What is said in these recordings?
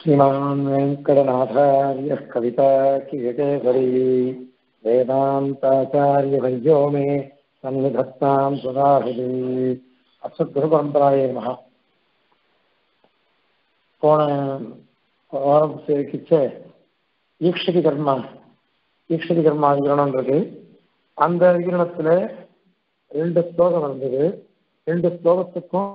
श्रीमान् वेङ्कटनाथार्यः कविताकिकेसरी वेदान्ताचार्यवर्यो मे सन्निधत्तां सुधाहृदि அசத்குருபரம்பராய மகா போன வாரம் சேவிக்கிச்ச ஈக்ஷதி கர்மா ஈக்ஷதி கர்மா அதிகரணம்ன்றது அந்த அதிகரணத்துல ரெண்டு ஸ்லோகம் இருந்தது ரெண்டு ஸ்லோகத்துக்கும்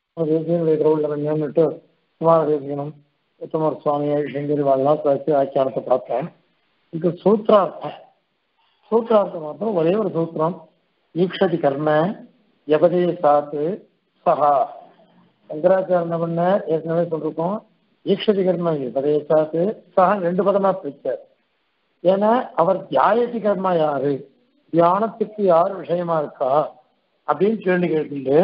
ஞானிட்டு குமார தேசிகனும் உத்தமர் சுவாமி சங்கரி வாழ்லாம் பேசி ஆக்கியானத்தை பார்த்தேன் இது சூத்திரார்த்தம் சூத்திரார்த்தம் மாத்திரம் ஒரே ஒரு சூத்திரம் ஈக்ஷதி கர்ம எபதே சாத்து சஹா சங்கராச்சாரிய பண்ண ஏற்கனவே சொல்லிருக்கோம் ஈக்ஷதி கர்ம எபதே சாத்து சஹா ரெண்டு பதமா பிரிச்சார் ஏன்னா அவர் தியாயத்தி கர்மா யாரு தியானத்துக்கு யார் விஷயமா இருக்கா அப்படின்னு கேள்வி கேட்டு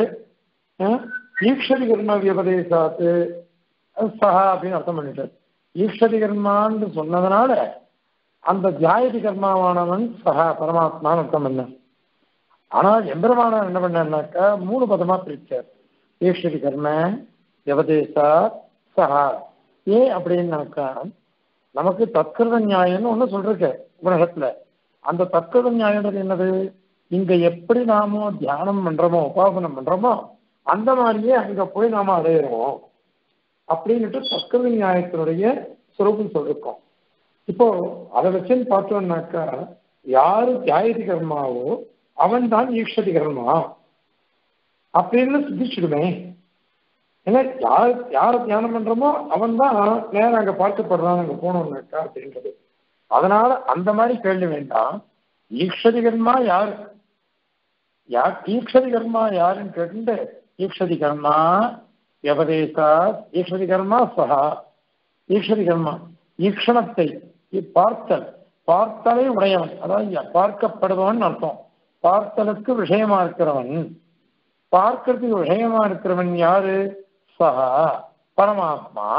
ஈக்ஷதி கர்ம வியபதேசாத்து சஹா அப்படின்னு அர்த்தம் பண்ணிட்டார் ஈக்ஷதி கர்மான்னு சொன்னதுனால அந்த தியாயதி கர்மாவானவன் சஹா பரமாத்மான்னு அர்த்தம் பண்ண ஆனால் எம்பெருமானார் என்ன பண்ணாக்கா மூணு பதமா பிரிச்சார் ஈஸ்வரி கர்ம வியபதேசா சஹா ஏன் அப்படின்னாக்கா நமக்கு தற்கிருத நியாயம்னு ஒண்ணு சொல்றேன் உலகத்துல அந்த தற்கிருத நியாயம்ன்றது என்னது இங்க எப்படி நாம தியானம் பண்றோமோ உபாசனம் பண்றோமோ அந்த மாதிரியே அங்க போய் நாம அடையிறோம் அப்படின்னுட்டு தற்கிருத நியாயத்தினுடைய சுரூபம் சொல்லிருக்கோம் இப்போ அதை வச்சுன்னு பார்த்தோம்னாக்கா யாரு தியாயதி கர்மாவோ அவன் தான் ஈஸ்வதி கர்மா அப்படின்னு சித்திச்சிடுமே ஏன்னா யார் யார தியானம் பண்றோமோ அவன் தான் நேரம் அங்க பார்க்கப்படுறான் அங்க போனோம்னாக்கா அப்படின்றது அதனால அந்த மாதிரி கேள்வி வேண்டாம் ஈக்ஷதி கர்மா யாரு யார் ஈக்ஷதி கர்மா யாருன்னு கேட்டு ஈக்ஷதி கர்மா எவதேசா ஈஸ்வரி கர்மா சஹா ஈஸ்வரி கர்மா ஈக்ஷணத்தை பார்த்தல் பார்த்தலை உடையவன் அதாவது பார்க்கப்படுபவன் அர்த்தம் பார்த்தலுக்கு விஷயமா இருக்கிறவன் பார்க்கறதுக்கு விஷயமா இருக்கிறவன் யாரு சஹா பரமாத்மா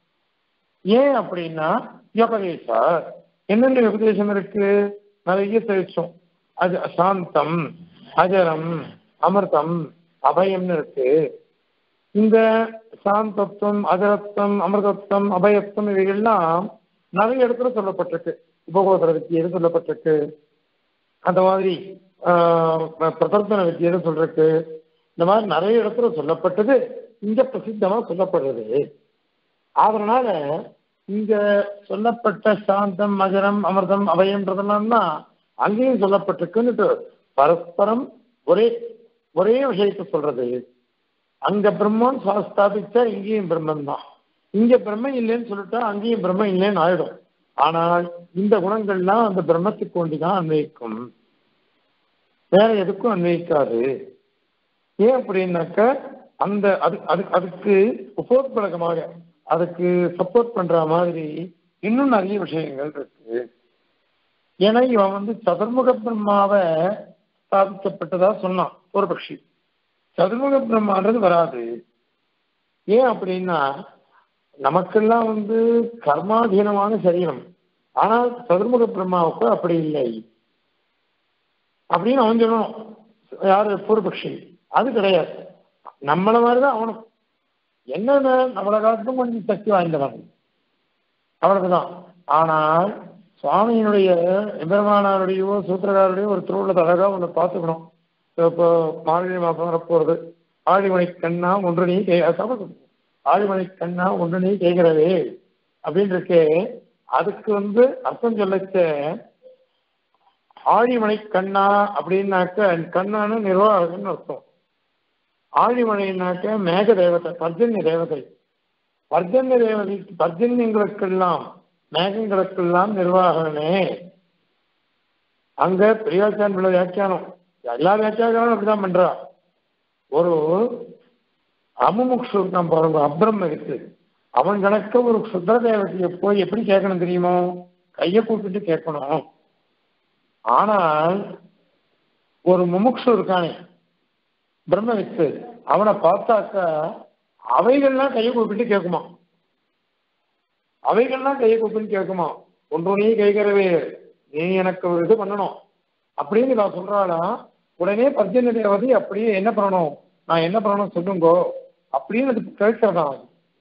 ஏன் அப்படின்னா உபதேசார் என்னென்ன உபதேசம் இருக்கு நிறைய தெரிச்சோம் அது சாந்தம் அஜரம் அமிர்தம் அபயம்னு இருக்கு இந்த சாந்தத்துவம் அஜரத்துவம் அமிர்தத்துவம் அபயத்துவம் இவைகள்லாம் நிறைய இடத்துல சொல்லப்பட்டிருக்கு உபகோதர வித்தியில சொல்லப்பட்டிருக்கு அந்த மாதிரி பிரதர்த்தன வித்தியில சொல்றதுக்கு இந்த மாதிரி நிறைய இடத்துல சொல்லப்பட்டது இங்க பிரசித்தமா சொல்லப்படுறது அதனால இங்க சொல்லப்பட்ட சாந்தம் மகரம் அமிர்தம் அபயம்ன்றதெல்லாம் தான் அங்கேயும் சொல்லப்பட்டிருக்குன்னுட்டு பரஸ்பரம் ஒரே ஒரே விஷயத்த சொல்றது அங்க பிரம்மன் ஸ்தாபிச்சா இங்கேயும் பிரம்மன் தான் இங்க பிரம்மன் இல்லைன்னு சொல்லிட்டா அங்கேயும் பிரம்மன் இல்லைன்னு ஆயிடும் ஆனால் இந்த குணங்கள்லாம் அந்த பிரம்மத்துக்கு ஒண்டிதான் அன்வயிக்கும் வேற எதுக்கும் அன்வயிக்காது ஏன் அப்படின்னாக்க அந்த அது அது அதுக்கு உபோத்பலகமாக அதுக்கு சப்போர்ட் பண்ற மாதிரி இன்னும் நிறைய விஷயங்கள் இருக்கு ஏன்னா இவன் வந்து சதுர்முக பிரம்மாவை ஸ்தாபிக்கப்பட்டதா சொன்னான் ஒரு பட்சி சதுர்முக பிரம்மான்றது வராது ஏன் அப்படின்னா நமக்கெல்லாம் வந்து கர்மாதீனமான சரீரம் ஆனால் சதுர்முக பிரம்மாவுக்கு அப்படி இல்லை அப்படின்னு அவன் சொல்லணும் யாரு பூர்வபக்ஷி அது கிடையாது நம்மள மாதிரிதான் அவனும் என்னென்ன நம்மளை காலத்துக்கும் கொஞ்சம் சக்தி வாய்ந்தவன் அவ்வளவுதான் ஆனால் சுவாமியினுடைய எம்பெருமானாருடையோ சூத்திரகாருடையோ ஒரு திருவுள்ளத்தை அழகா ஒன்று பார்த்துக்கணும் இப்போ மார்கழி மாதம் வரப்போறது ஆழிமணி கண்ணா ஒன்று நீ ஆழிமணி கண்ணா ஒன்று நீ கேட்கிறவே அப்படின்னு இருக்கே அதுக்கு வந்து அர்த்தம் சொல்லச்ச ஆழிமணி கண்ணா அப்படின்னாக்க கண்ணான்னு நிர்வாகம்னு அர்த்தம் ஆழிமணினாக்க மேக தேவதை பர்ஜன்ய தேவதை பர்ஜன்ய தேவதை பர்ஜன்யங்களுக்கெல்லாம் மேகங்களுக்கெல்லாம் நிர்வாகமே அங்க பெரியாச்சான் பிள்ளை வியாக்கியானம் எல்லா வியாக்கியானம் அப்படிதான் பண்றா ஒரு அமுமுக்ஷு இருக்கான் பாருங்க அப்ரம் இருக்கு அவன் கணக்க ஒரு சுத்திர தேவதையை போய் எப்படி கேட்கணும் தெரியுமோ கையை கூப்பிட்டு கேட்கணும் ஆனால் ஒரு முமுக்ஷு இருக்கானே பிரம்மவித்து அவனை பார்த்தாக்கா அவைகள்லாம் கையை கூப்பிட்டு கேட்குமா அவைகள்லாம் கையை கூப்பிட்டு கேட்குமா ஒன்றொன்னே கேட்கிறவே நீ எனக்கு ஒரு இது பண்ணணும் அப்படின்னு நான் சொல்றாளா உடனே பர்ஜன்ய தேவதை அப்படியே என்ன பண்ணணும் நான் என்ன பண்ணணும் சொல்லுங்கோ அப்படின்னு அது கேட்கறதா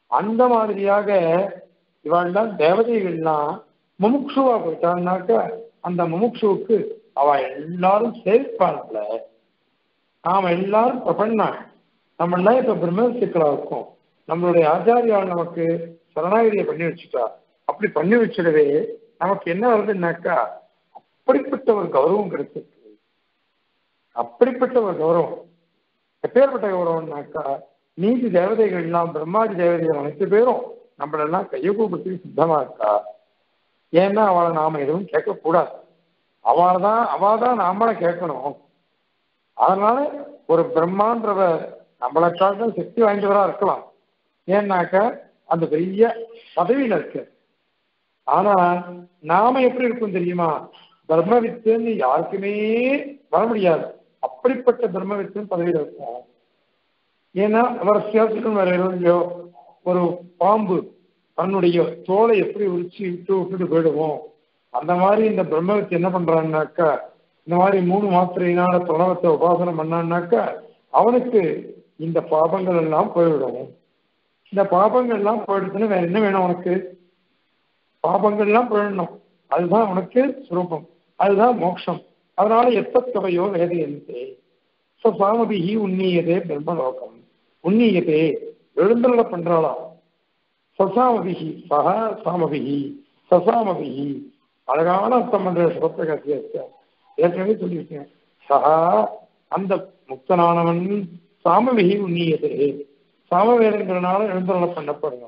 அந்த மாதிரியாக இவாள்லாம் தேவதைகள்லாம் முமுட்சுவா போயிட்டான்னாக்க அந்த முமுட்சுவுக்கு அவ எல்லாரும் சேர்ப்பான்ல நாம எல்லாரும் பிரபன்னா நம்மளாம் இப்ப பிரம்மசிக்கலா இருக்கோம் நம்மளுடைய ஆச்சாரியால் நமக்கு சரணாகிரியை பண்ணி வச்சுட்டா அப்படி பண்ணி வச்சிடவே நமக்கு என்ன வருதுன்னாக்கா அப்படிப்பட்ட ஒரு கௌரவம் கிடைச்சிருக்கு அப்படிப்பட்ட ஒரு கௌரவம் எப்பேற்பட்ட கௌரவம்னாக்கா நீதி தேவதைகள்லாம் பிரம்மாதி தேவதைகள் அனைத்து பேரும் நம்மளெல்லாம் கையை கூப்பிட்டு சித்தமா இருக்கா ஏன்னா அவளை நாம எதுவும் கேட்கக்கூடாது அவளை தான் அவள் தான் நாமளை கேட்கணும் அதனால ஒரு பிரம்மான்றவர் நம்மளை காட்டும் சக்தி வாய்ந்தவரா இருக்கலாம் ஏன்னாக்கா அந்த பெரிய பதவியில இருக்கு ஆனா நாம எப்படி இருக்கும் தெரியுமா பிரம்மவித்துன்னு யாருக்குமே வர முடியாது அப்படிப்பட்ட பிரம்மவித்துன்னு பதவியில இருக்கும் ஏன்னா அவர் சேர்த்துக்கும் வேற இல்லையோ ஒரு பாம்பு தன்னுடைய தோலை எப்படி உரிச்சு விட்டு விட்டுட்டு போயிடுவோம் அந்த மாதிரி இந்த பிரம்மவித்து என்ன பண்றான்னாக்கா இந்த மாதிரி மூணு மாத்திரையினால பிரணவத்தை உபாசனை பண்ணான்னாக்கா அவனுக்கு இந்த பாபங்கள் எல்லாம் போய்விடும் இந்த பாபங்கள் எல்லாம் போயிடுச்சுன்னா வேற என்ன வேணும் உனக்கு பாபங்கள் எல்லாம் போயிடணும் அதுதான் உனக்கு சுரூபம் அதுதான் மோட்சம் அதனால எப்பத்தவையோ வேதையந்தே ஸோ சாமபிகி உன்னியதே பிரம்மலோகம் உன்னியதே எழுந்தருள பண்றாளா சசாமபிகி சக சாமபிகி சசாமபிகி அழகான அர்த்தம் பண்ற சிவப்பிரகாசிய ஏற்கனவே சொல்லியிருக்கேன் சகா அந்த முக்தனானவன் சாமவிகி உன்னியதே சாமவேதங்கிறனால எழுந்தருள பண்ணப்படணும்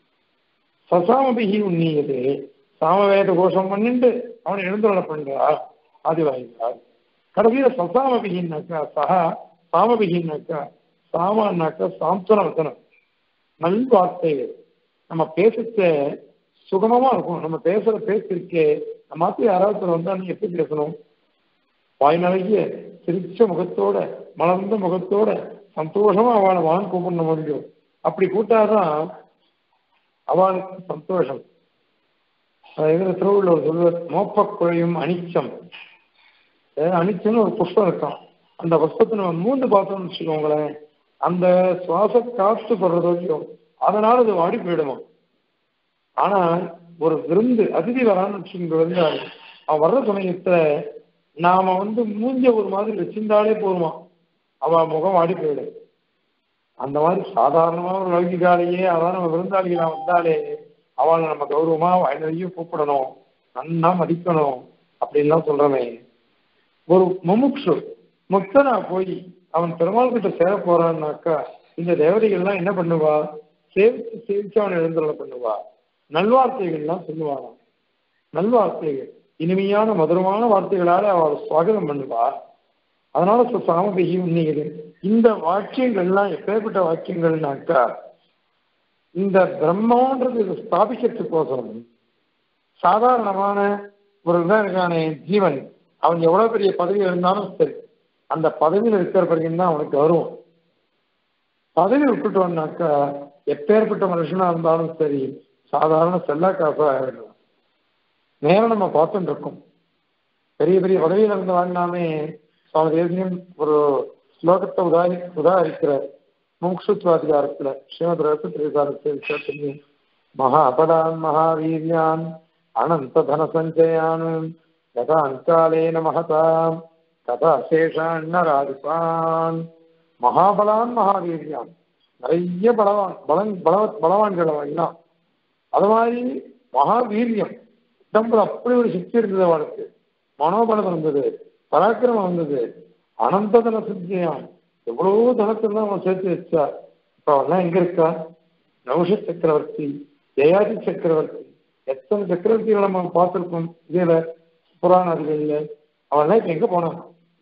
சசாமபிகி உன்னியதே சாமவேத கோஷம் பண்ணிட்டு அவன் எழுந்தருள பண்றா ஆதிவாயிகிறார் கடைசியில சசாமபிகின்னாக்கா சகா சாமபிகின்னாக்கா சாமான்னாக்கா சாந்தன வசனம் நல் வார்த்தைகள் நம்ம பேசுச்ச சுகமமா இருக்கும் நம்ம பேசுற பேச்சு இருக்கே நம்ம மாத்தி யாராவது வந்தா நீ எப்படி பேசணும் வாய் நிறைய சிரிச்ச முகத்தோட மலர்ந்த முகத்தோட சந்தோஷமா அவளை வாங்க கூப்பிடணும் முடியும் அப்படி கூட்டாதான் அவளுக்கு சந்தோஷம் இதுல திருவள்ளுவர் சொல்லுவார் மோப்ப குழையும் அனிச்சம் அனிச்சம்னு ஒரு புஷ்பம் இருக்கும் அந்த புஷ்பத்தை நம்ம மூன்று பார்த்தோம்னு வச்சுக்கோங்களேன் அந்த சுவாச காற்று படுறது வரைக்கும் அதனால அது வாடி போயிடுமா ஆனா ஒரு விருந்து அதிதி வரான்னு வச்சுக்கோங்க விருந்தாளி அவன் வர்ற சமயத்துல நாம வந்து மூஞ்ச ஒரு மாதிரி வச்சிருந்தாலே போதுமா அவ முகம் வாடி போயிடும் அந்த மாதிரி சாதாரணமா ஒரு லௌகிகாலேயே அதான் நம்ம விருந்தாளிகளா வந்தாலே அவளை நம்ம கௌரவமா வயலையும் கூப்பிடணும் நன்னா மதிக்கணும் அப்படின்லாம் சொல்றமே ஒரு முமுட்சு முக்தனா போய் அவன் பெருமாள் கிட்ட சேர போறான்னாக்கா இந்த தேவதைகள்லாம் என்ன பண்ணுவா சேவிச்சு சேவிச்சு அவனை எழுந்துள்ள பண்ணுவா நல்வார்த்தைகள்லாம் சொல்லுவாராம் நல்வார்த்தைகள் இனிமையான மதுரமான வார்த்தைகளால அவள் சுவாகதம் பண்ணுவா அதனால சாமபிகி உண்மைகள் இந்த வாக்கியங்கள்லாம் எப்பேற்பட்ட வாக்கியங்கள்னாக்கா இந்த பிரம்மன்றது இது ஸ்தாபிக்கிறதுக்கோசரம் சாதாரணமான ஒரு இருக்கான ஜீவன் அவன் எவ்வளவு பெரிய பதவி இருந்தாலும் சரி அந்த பதவியில் இருக்கிற பிறகு தான் அவனுக்கு வரும் பதவி விட்டுட்டோம்னாக்கா எப்பேற்பட்ட மனுஷனா இருந்தாலும் சரி சாதாரண செல்லா காசா ஆயிடும் நேரம் நம்ம பார்த்துட்டு இருக்கோம் பெரிய பெரிய பதவியில் இருந்து வாங்கினாமே சுவாமி தேசியம் ஒரு ஸ்லோகத்தை உதாரி உதாரிக்கிறார் முமுட்சுத்வாதிகாரத்துல ஸ்ரீமத் ரசத்திரிகாரத்தில் மகா அபடான் மகாவீரியான் அனந்த தன சஞ்சயான் கதா அங்காலேன மகதாம் கதா சேஷான் மகாபலான் மகாவீரியான் நிறைய பலவான் பலன் பல பலவான்கள் எல்லாம் அது மாதிரி மகாவீரியம் உடம்புல அப்படி ஒரு சக்தி இருந்தது அவளுக்கு மனோபலம் இருந்தது பராக்கிரமம் இருந்தது அனந்த தன சித்தியான் எவ்வளவோ தனத்தெல்லாம் அவன் சேர்த்து வச்சா இப்ப அவெல்லாம் எங்க இருக்கா நௌஷ சக்கரவர்த்தி ஜெயாதி சக்கரவர்த்தி எத்தனை சக்கரவர்த்திகளை நம்ம பார்த்திருக்கோம் இதுல புராணாதிகள்ல அவெல்லாம் இப்ப எங்க போனான்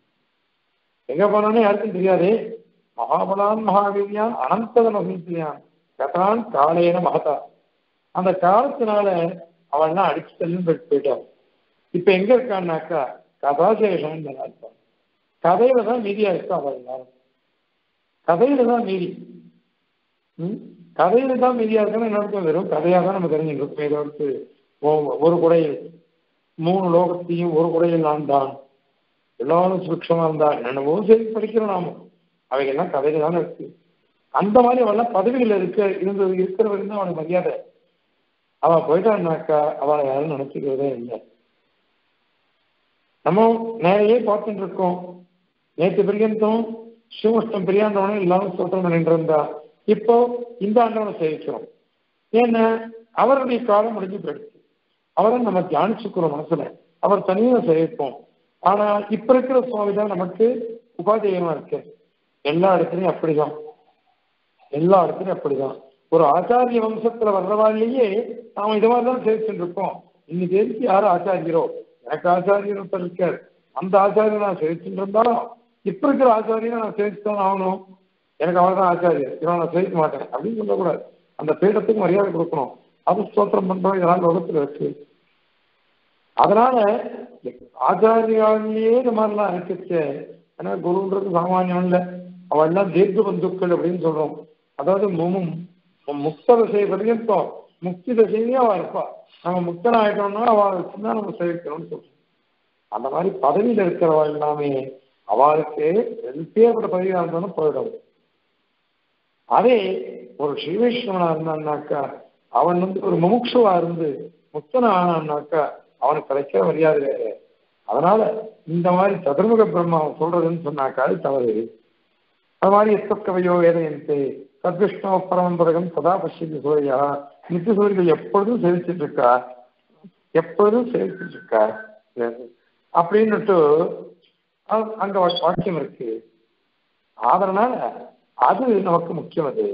எங்க போனான்னு யாருக்கும் தெரியாதே மகாபலான் மகாவீரியான் அனந்ததன சித்தியான் கதான் காலேன மகதா அந்த காலத்தினால அவன்லாம் அடிச்சு தள்ளும் போயிட்டான் இப்ப எங்க இருக்கான்னாக்கா கதாசேஷன் அர்த்தம் கதையில தான் மீதியா இருக்கா அவள் எல்லாரும் கதையில தான் மீதி ம் கதையில தான் மீதியா இருக்குன்னு என்ன வெறும் கதையா தான் நம்ம தெரிஞ்சுருக்கோம் ஏதாவது ஒரு குடையில் மூணு லோகத்தையும் ஒரு குடையில் ஆண்டான் எல்லாரும் சுட்சமா இருந்தான் என்னென்னவோ சரி படிக்கிறோம் நாம அவைகள்லாம் கதையில தானே இருக்கு அந்த மாதிரி அவெல்லாம் பதவியில் இருக்க இருந்தது இருக்கிறவங்க தான் அவனுக்கு மரியாதை அவ போயிட்டான்னாக்கா அவளை யாரும் நினைச்சுக்கிறதே இல்லை நம்ம நிறைய பார்த்துட்டு இருக்கோம் நேற்று பிரியந்தம் சிவஷ்டம் பிரியாண்டவனும் இல்லாம சொல்றோம் நின்று இருந்தா இப்போ இந்த ஆண்டவனை சேவிக்கிறோம் ஏன்னா அவருடைய காலம் முடிஞ்சு போயிடுச்சு அவரை நம்ம தியானிச்சுக்கிறோம் மனசுல அவர் தனியாக சேவிப்போம் ஆனா இப்ப இருக்கிற சுவாமி தான் நமக்கு உபாதேயமா இருக்கு எல்லா இடத்துலயும் அப்படிதான் எல்லா இடத்துலயும் அப்படிதான் ஒரு ஆச்சாரிய வம்சத்துல வர்றவாள்லயே நாம இது மாதிரி தான் சேவிச்சுட்டு இருக்கோம் இன்னைக்கு எதுக்கு யாரும் ஆச்சாரியரோ எனக்கு ஆச்சாரியர் ஒருத்தர் இருக்கார் அந்த ஆச்சாரியர் நான் சேவிச்சுட்டு இருந்தாலும் இப்ப இருக்கிற ஆச்சாரியரை நான் சேவிச்சு தான் ஆகணும் எனக்கு அவர் தான் ஆச்சாரியர் இவன் நான் சேவிக்க மாட்டேன் அப்படின்னு சொல்லக்கூடாது அந்த பீடத்துக்கு மரியாதை கொடுக்கணும் அது ஸ்தோத்திரம் பண்றோம் இதெல்லாம் லோகத்துல இருக்கு அதனால ஆச்சாரியாலேயே இந்த மாதிரிலாம் இருக்குச்சு ஏன்னா குருன்றது சாமானியம் இல்லை அவள் எல்லாம் தீர்க்க பந்துக்கள் அப்படின்னு சொல்றோம் அதாவது முமும் முக்த தசை பர்யந்தம் முக்தி தசையிலேயே அவள் இருப்பா நம்ம முக்தன் ஆயிட்டோம்னா அவள் வச்சுதான் நம்ம சேவிக்கணும்னு சொல்றோம் அந்த மாதிரி பதவியில இருக்கிறவா எல்லாமே அவளுக்கு எப்பேற்பட்ட பதவியா இருந்தாலும் போயிடும் அதே ஒரு ஸ்ரீவைஷ்ணவனா இருந்தான்னாக்கா அவன் வந்து ஒரு முமுட்சுவா இருந்து முக்தனா ஆனான்னாக்கா அவனுக்கு கிடைக்கிற மரியாதை வேறு அதனால இந்த மாதிரி சதுர்முக பிரம்மா சொல்றதுன்னு சொன்னாக்கா அது தவறு அது மாதிரி எத்தக்கவையோ வேதையன்ட்டு சத்விஷ்ணோ பரமபதகம் சதா பசித்து சூரியா நித்திய சூரியர்கள் எப்பொழுதும் சேவிச்சுட்டு இருக்கா எப்பொழுதும் சேவிச்சுட்டு இருக்கா அப்படின்னுட்டு அங்க வாக்கியம் இருக்கு அதனால அது நமக்கு முக்கியம் அது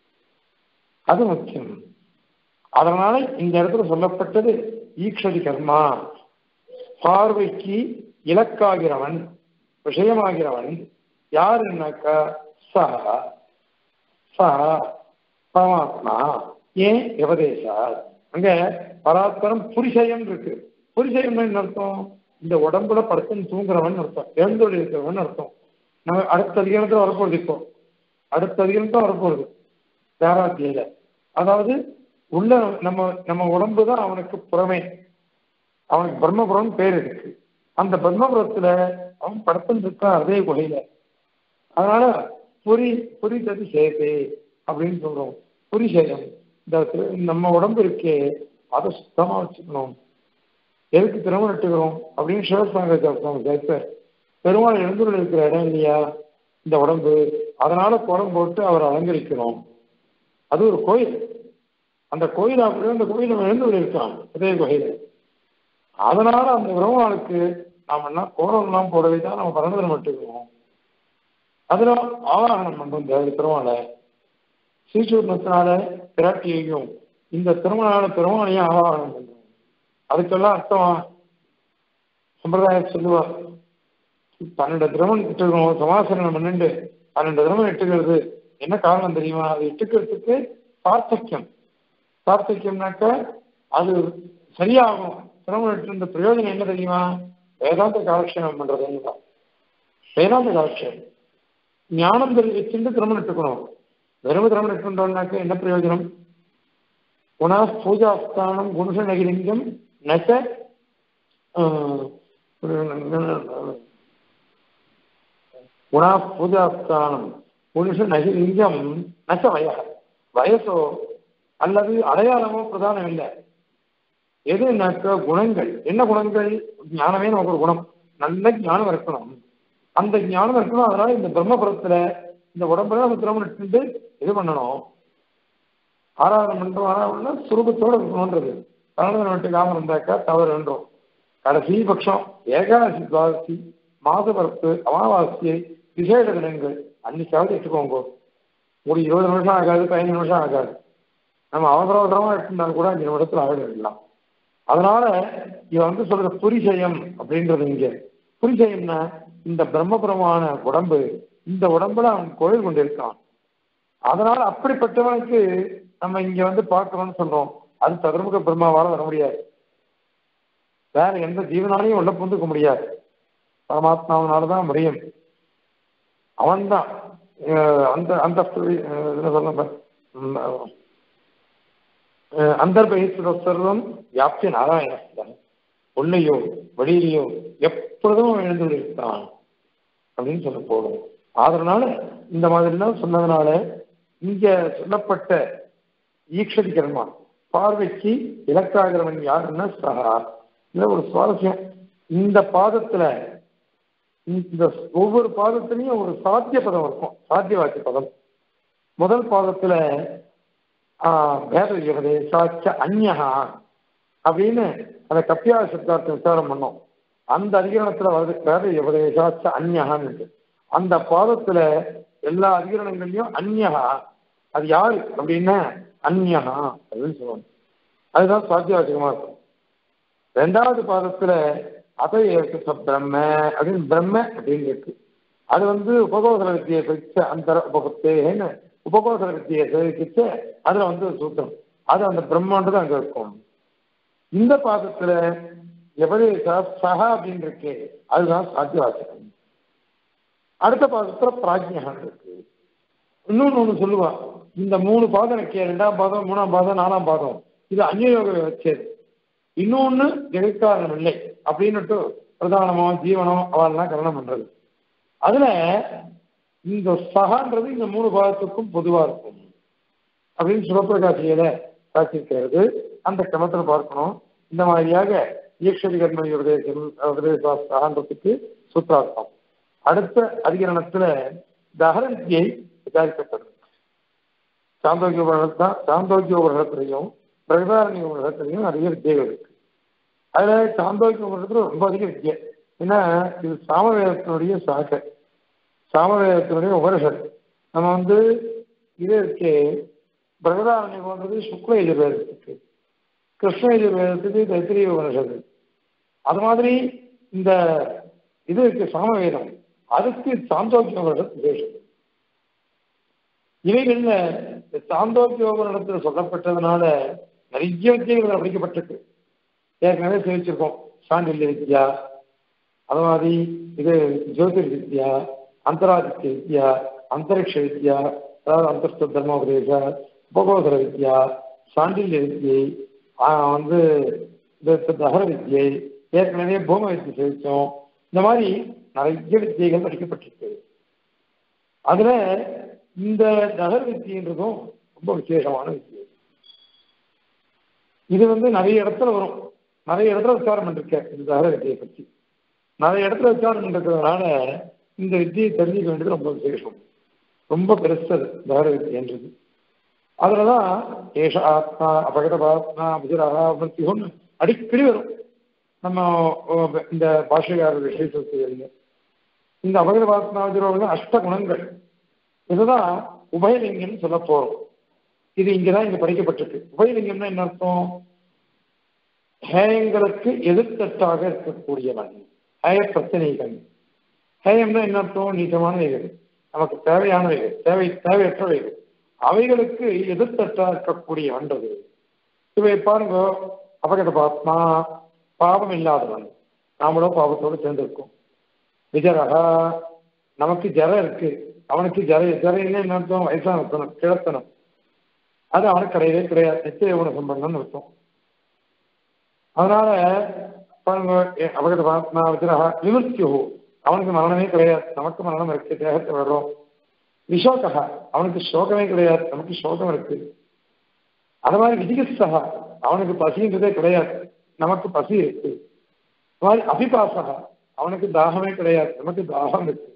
அது முக்கியம் அதனால இந்த இடத்துல சொல்லப்பட்டது ஈக்ஷதி கர்மா பார்வைக்கு இலக்காகிறவன் விஷயமாகிறவன் யாருன்னாக்கா சஹா சஹா பரமாத்மா ஏன் எவதேசா அங்க பராத்பரம் புரிசயம் இருக்கு புரிசயம் என்ன அர்த்தம் இந்த உடம்புல படுத்துன்னு தூங்குறவன் அர்த்தம் எழுந்தோடு இருக்கிறவன் அர்த்தம் நம்ம அடுத்த அதிகாரத்தில் வரப்போகுது இப்போ அடுத்த அதிகாரத்தில் வரப்போகுது தாராத்தியில அதாவது உள்ள நம்ம நம்ம உடம்பு தான் அவனுக்கு புறமே அவனுக்கு பிரம்மபுரம் பேர் இருக்கு அந்த பிரம்மபுரத்துல அவன் படுத்துன்னு இருக்கான் அதே குகையில அதனால புரி புரிதது சேதே அப்படின்னு சொல்றோம் புரிசேயம் இந்த நம்ம உடம்பு இருக்கே அதை சுத்தமா வச்சுக்கணும் எதுக்கு திருமணம் நட்டுக்கிறோம் அப்படின்னு சிவசாங்க கேட்பார் பெருமாள் எழுந்துள்ள இருக்கிற இடம் இல்லையா இந்த உடம்பு அதனால குடம் போட்டு அவர் அலங்கரிக்கிறோம் அது ஒரு கோயில் அந்த கோயில் அப்படியே அந்த கோயில் எழுந்து இருக்கான் அதே கோயில் அதனால அந்த பெருமாளுக்கு நாம எல்லாம் கோலம்லாம் போடவே தான் நம்ம பரந்தனம் நட்டுக்கிறோம் அதுல ஆவாகனம் பண்றோம் தேவை பெருமாளை ஸ்ரீசூர்ணத்தினால பிராட்டியையும் இந்த திருமணால பெருமாளையும் ஆவாகனம் பண்றோம் அதுக்கெல்லாம் அர்த்தம் சம்பிரதாயம் சொல்லுவா பன்னெண்டு திரமன் இட்டுக்கணும் சமாசனம் பன்னெண்டு பன்னெண்டு திரமன் இட்டுக்கிறது என்ன காரணம் தெரியுமா அது இட்டுக்கிறதுக்கு சார்த்தக்கியம் சார்த்தக்கியம்னாக்க அது சரியாகும் திரமன் இட்டு பிரயோஜனம் என்ன தெரியுமா வேதாந்த காலக்ஷேபம் பண்றதுன்னு தான் வேதாந்த காலக்ஷேபம் ஞானம் தெரிவிச்சுட்டு திரமன் இட்டுக்கணும் வெறும் திரமன் இட்டுட்டோம்னாக்க என்ன பிரயோஜனம் குணா பூஜாஸ்தானம் குணச நகிலிங்கம் நச்ச குணா பூஜாஸ்தானம் புருஷ நகிலிங்கம் நச்ச வய வயசோ அல்லது அடையாளமோ பிரதானம் இல்லை எதுனாக்க குணங்கள் என்ன குணங்கள் ஞானமே நமக்கு ஒரு குணம் நல்ல ஞானம் இருக்கணும் அந்த ஞானம் இருக்கணும் அதனால இந்த பிரம்மபுரத்துல இந்த உடம்புல நம்ம திருமணம் எடுத்துட்டு இது பண்ணணும் ஆராதனை பண்றோம் ஆராதனை சுரூபத்தோட இருக்கணும்ன்றது கலந்து நட்டுக்காம இருந்தாக்கா தவறு என்றோம் கடைசி பட்சம் ஏகாதசி துவாதசி மாதபரப்பு அமாவாசை விசேஷ தினங்கள் அன்னைக்காவது எடுத்துக்கோங்க ஒரு இருபது நிமிஷம் ஆகாது பதினஞ்சு நிமிஷம் ஆகாது நம்ம அவசர அவசரமா எடுத்திருந்தாலும் கூட அஞ்சு நிமிடத்துல ஆக எடுக்கலாம் அதனால இவன் வந்து சொல்ற புரிசயம் அப்படின்றது இங்க புரிசயம்னா இந்த பிரம்மபுரமான உடம்பு இந்த உடம்புல அவன் கோயில் கொண்டு இருக்கான் அதனால அப்படிப்பட்டவனுக்கு நம்ம இங்க வந்து பார்க்கணும்னு சொல்றோம் அது சதுர்முக பிரம்மாவால வர முடியாது வேற எந்த ஜீவனாலையும் உள்ள புந்துக்க முடியாது பரமாத்மாவனாலதான் முடியும் அவன்தான் அந்த அந்த என்ன சொல்ல அந்தர்பகிஸ்வர சர்வம் வியாப்தி நாராயணன் உள்ளையோ வெளியிலையோ எப்பொழுதும் எழுந்து இருக்கான் அப்படின்னு சொல்ல போடும் அதனால இந்த மாதிரிலாம் சொன்னதுனால இங்க சொல்லப்பட்ட ஈக்ஷதி கர்மா பார்வைக்கு இலக்காகிறவன் யாருன்னா சகா இதுல ஒரு சுவாரஸ்யம் இந்த பாதத்துல இந்த ஒவ்வொரு பாதத்திலையும் ஒரு சாத்திய பதம் இருக்கும் சாத்திய வாக்கிய பதம் முதல் பாதத்துல ஆஹ் வேத உபதேசாச்ச அந்யகா அப்படின்னு அந்த கப்பியா சித்தார்த்த விசாரம் பண்ணோம் அந்த அதிகரணத்துல வருது வேத உபதேசாச்ச அந்யகான்னு அந்த பாதத்துல எல்லா அதிகரணங்கள்லயும் அந்யகா அது யாரு அப்படின்னா அந்யகா அப்படின்னு சொல்லுவாங்க அதுதான் சாத்தியவாச்சகமா இருக்கும் ரெண்டாவது பாதத்துல அதை ஏற்க பிரம்ம அப்படின்னு பிரம்ம அப்படின்னு இருக்கு அது வந்து உபகோசர வித்தியை பிரிச்ச அந்த உபகத்தேன்னு உபகோசர வித்தியை சேவிச்சு அதுல வந்து சூத்திரம் அது அந்த பிரம்மாண்டது அங்க இருக்கும் இந்த பாதத்துல எபதேசா சஹா அப்படின்னு இருக்கு அதுதான் சாத்தியவாச்சகம் அடுத்த பாதத்துல பிராஜ்யகான் இருக்கு இன்னொன்னு ஒண்ணு சொல்லுவா இந்த மூணு பாதம் இருக்கே ரெண்டாம் பாதம் மூணாம் பாதம் நாலாம் பாதம் இது அந்நியோக வச்சது இன்னொன்னு ஜெகத்காரணம் இல்லை அப்படின்னுட்டு பிரதானமோ ஜீவனோ அவெல்லாம் கரணம் பண்றது அதுல இந்த சகான்றது இந்த மூணு பாதத்துக்கும் பொதுவா இருக்கும் அப்படின்னு சிவபிரகாசியில காட்சிக்கிறது அந்த கிரமத்துல பார்க்கணும் இந்த மாதிரியாக ஈஸ்வரி கர்மணி உபதேசம் உபதேச சகான்றதுக்கு சூத்திரார்த்தம் அடுத்த அதிகரணத்துல தகரவித்தியை விசாரிக்கப்படும் சாந்தோக்கிய உபகரணத்தான் சாந்தோக்கிய உபகரணத்திலையும் பிரகதாரணி உபகரணத்திலையும் நிறைய வித்தியைகள் இருக்கு அதுல சாந்தோக்கிய உபகரணத்துல ரொம்ப அதிக வித்தியை ஏன்னா இது சாமவேதத்தினுடைய சாகை சாமவேதத்தினுடைய உபனிஷத் நம்ம வந்து இது இருக்கே பிரகதாரணி போன்றது சுக்ல எதிர்வேதத்துக்கு கிருஷ்ண எதிர்வேதத்துக்கு தைத்திரிய உபனிஷத்து அது மாதிரி இந்த இது இருக்கு சாமவேதம் அதுக்கு சாந்தோக்கிய உபனிஷத் விசேஷம் இவைகள்ல சாந்தோக்கியோபனிடத்தில் சொல்லப்பட்டதுனால நிறைய வித்தியங்கள் படிக்கப்பட்டிருக்கு ஏற்கனவே தெரிவிச்சிருக்கோம் சாண்டில்ய வித்யா அது மாதிரி இது ஜோதிர் வித்யா அந்தராதித்ய வித்யா அந்தரிக்ஷ வித்யா அதாவது அந்தர்த்த தர்மோபதேச உபகோதர வித்யா சாண்டில்ய வித்யை வந்து இந்த தகர வித்யை ஏற்கனவே பூம வித்தியை தெரிவித்தோம் இந்த மாதிரி நிறைய வித்தியைகள் படிக்கப்பட்டிருக்கு அதுல இந்த நகர் வித்தியன்றதும் ரொம்ப விசேஷமான வித்தியை இது வந்து நிறைய இடத்துல வரும் நிறைய இடத்துல விசாரம் பண்ணிருக்கேன் இந்த நகர வித்தியை பற்றி நிறைய இடத்துல விசாரம் பண்ணிருக்கிறதுனால இந்த வித்தியை தெரிஞ்சுக்க வேண்டியது ரொம்ப விசேஷம் ரொம்ப பெருசது நகர வித்தியன்றது அதுலதான் ஏஷ ஆத்மா அபகதபாத்மா அபிஜராகா அப்படி ஒன்று அடிக்கடி வரும் நம்ம இந்த பாஷைக்காரர் விஷயத்தில் இந்த அபகதபாத்மா அபிஜராக அஷ்ட குணங்கள் இதுதான் உபயலிங்கம் சொல்ல போறோம் இது இங்கதான் இங்க படிக்கப்பட்டிருக்கு உபயலிங்கம்னா என்ன அர்த்தம் ஹேயங்களுக்கு எதிர்த்தட்டாக இருக்கக்கூடியவன் ஹேய பிரச்சனைகள் ஹேயம்னா என்ன அர்த்தம் நீச்சமானவைகள் நமக்கு தேவையானவைகள் தேவை தேவையற்றவைகள் அவைகளுக்கு எதிர்த்தட்டா இருக்கக்கூடியவன்றது இவை பாருங்க அபகத பாத்மா பாவம் இல்லாதவன் நாமளும் பாவத்தோடு சேர்ந்திருக்கோம் விஜரகா நமக்கு ஜரம் இருக்கு அவனுக்கு ஜர ஜரையில என்ன அர்த்தம் வயசான அர்த்தம் கிழத்தனம் அது அவனுக்கு கிடையவே கிடையாது நிச்சய குண சம்பந்தம்னு அர்த்தம் அதனால பாருங்க அபகத பாத்மா விஜரகா விமர்த்தியோ அவனுக்கு மரணமே கிடையாது நமக்கு மரணம் இருக்கு தேகத்தை வர்றோம் விஷோகா அவனுக்கு சோகமே கிடையாது நமக்கு சோகம் இருக்கு அது மாதிரி விதிகஸ்தகா அவனுக்கு பசின்றதே கிடையாது நமக்கு பசி இருக்கு அது மாதிரி அபிபாசகா அவனுக்கு தாகமே கிடையாது நமக்கு தாகம் இருக்கு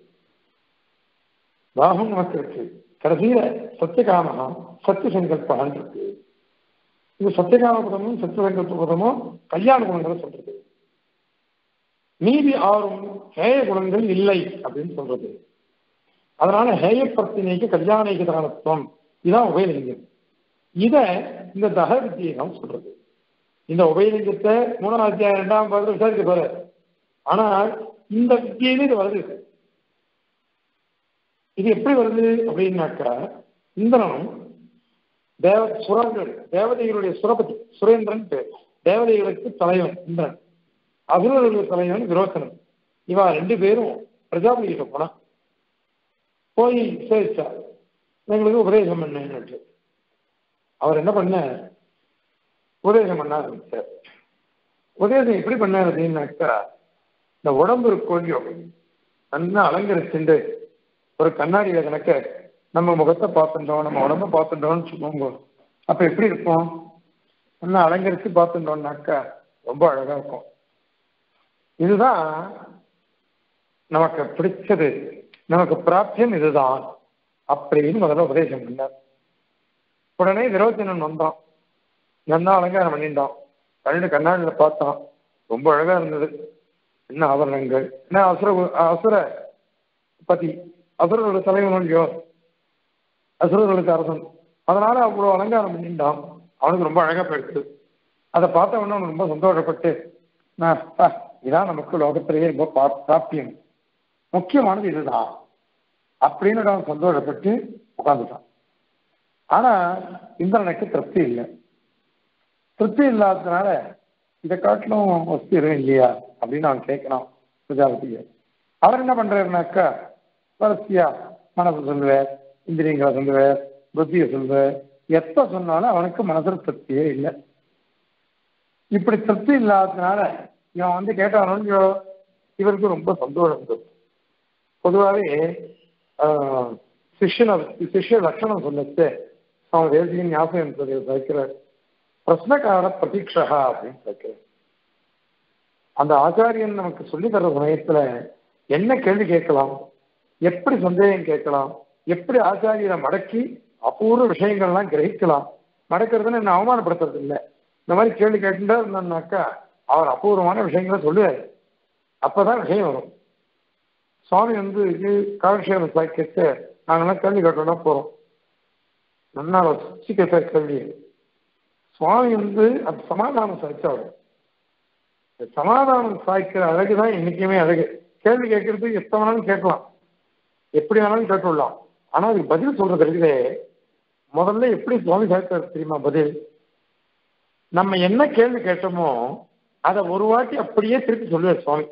தாகம் நமக்கு இருக்கு கடைசியில சத்தியகாமகா சத்திய சங்கல்பகான் இருக்கு இது சத்தியகாம பதமும் சத்திய சங்கல்ப பதமும் கல்யாண குணங்களை சொல்றது மீதி ஆறும் ஹேய குணங்கள் இல்லை அப்படின்னு சொல்றது அதனால ஹேய பிரத்தினைக்கு கல்யாணிக்கு தானத்துவம் இதான் உபயலிங்கம் இத இந்த தக வித்தியகம் சொல்றது இந்த உபயலிங்கத்தை மூணாம் அத்தியாயம் இரண்டாம் பாகத்தில் விசாரிக்க போற ஆனால் இந்த வித்தியில இது வருது இது எப்படி வருது அப்படின்னாக்கா இந்திரனும் தேவ சுரங்கள் தேவதைகளுடைய சுரபதி சுரேந்திரன் பேர் தேவதைகளுக்கு தலைவன் இந்திரன் அசுரர்களுடைய தலைவன் விரோசனன் இவா ரெண்டு பேரும் பிரஜாபதிகிட்ட போனா போய் சேவிச்சா எங்களுக்கு உபதேசம் பண்ணு அவர் என்ன பண்ண உபதேசம் பண்ணார் சார் உபதேசம் எப்படி பண்ணார் அப்படின்னாக்கா இந்த உடம்பு இருக்கோழியோ நல்லா அலங்கரிச்சுண்டு ஒரு கண்ணாடியில கணக்க நம்ம முகத்தை பார்த்துட்டோம் நம்ம உடம்ப பார்த்துட்டோம்னு வச்சுக்கோங்க அப்ப எப்படி இருக்கும் இன்னும் அலங்கரிச்சு பார்த்துட்டோம்னாக்கா ரொம்ப அழகா இருக்கும் இதுதான் நமக்கு பிடிச்சது நமக்கு பிராப்தியம் இதுதான் அப்படின்னு முதல்ல உபதேசம் பண்ணார் உடனே விரோச்சனன் வந்தான் நல்லா அலங்காரம் பண்ணிட்டோம் ரெண்டு கண்ணாடியில பார்த்தோம் ரொம்ப அழகா இருந்தது என்ன ஆபரணங்கள் என்ன அசுர அசுர பதி அசுரர்களோட தலைவன் இல்லையோ அசுரர்களுக்கு அரசன் அதனால அவ்வளோ அலங்காரம் பண்ணிட்டான் அவனுக்கு ரொம்ப அழகா போயிடுச்சு அதை பார்த்த உடனே அவனுக்கு ரொம்ப சந்தோஷப்பட்டு நான் அப்பா, இதான் நமக்கு லோகத்திலேயே ரொம்ப பா- பிராப்தியம் முக்கியமானது இதுதான் அப்படின்னு அவன் சந்தோஷப்பட்டு உட்காந்துட்டான் ஆனா இந்திரனுக்கு திருப்தி இல்லை திருப்தி இல்லாததுனால இதை காட்டிலும் வசதி எதுவும் இல்லையா அப்படின்னு அவன் கேட்கணும் பிரஜாபதியை அவர் என்ன பண்றாருனாக்கா வரிசையா மனசு சொல்லுவார் இந்திரியங்களை சொல்லுவார் புத்தியை சொல்லுவார் எப்ப சொன்னாலும் அவனுக்கு மனசுல திருப்தியே இல்லை இப்படி திருப்தி இல்லாததுனால இவன் வந்து கேட்டானோ இவருக்கு ரொம்ப சந்தோஷம் இருந்தது பொதுவாகவே சிஷ்யனை சிஷ்ய லட்சணம் சொல்லிட்டு அவன் தேசிய ஞாபகம் இருந்தது வைக்கிறார் பிரஸ்னகார பிரதீட்சா அப்படின்னு வைக்கிறார் அந்த ஆச்சாரியன் நமக்கு சொல்லி தர சமயத்துல என்ன கேள்வி கேட்கலாம் எப்படி சந்தேகம் கேட்கலாம் எப்படி ஆச்சாரியரை மடக்கி அபூர்வ விஷயங்கள்லாம் கிரகிக்கலாம் மடக்கிறதுன்னு என்ன அவமானப்படுத்துறது இல்லை இந்த மாதிரி கேள்வி கேட்டுட்டா இருந்தாக்கா அவர் அபூர்வமான விஷயங்களை சொல்லுவார் அப்பதான் விஷயம் வரும் சுவாமி வந்து இது காலக்ஷேப சாக்கியத்தை நாங்கெல்லாம் கேள்வி கேட்டோம்னா போறோம் நல்லா வச்சுக்க கேள்வி சுவாமி வந்து அது சமாதானம் சாய்ச்சவர் இந்த சமாதானம் சாய்க்கிற அழகு தான் என்னைக்குமே அழகு கேள்வி கேட்கறது எத்தனை வேணாலும் கேட்கலாம் எப்படி வேணாலும் கேட்டுடலாம் ஆனா அதுக்கு பதில் சொல்றது இருக்குதே முதல்ல எப்படி சுவாமி சாய்த்தார் தெரியுமா பதில் நம்ம என்ன கேள்வி கேட்டோமோ அதை ஒரு வாட்டி அப்படியே திருப்பி சொல்லுவார் சுவாமி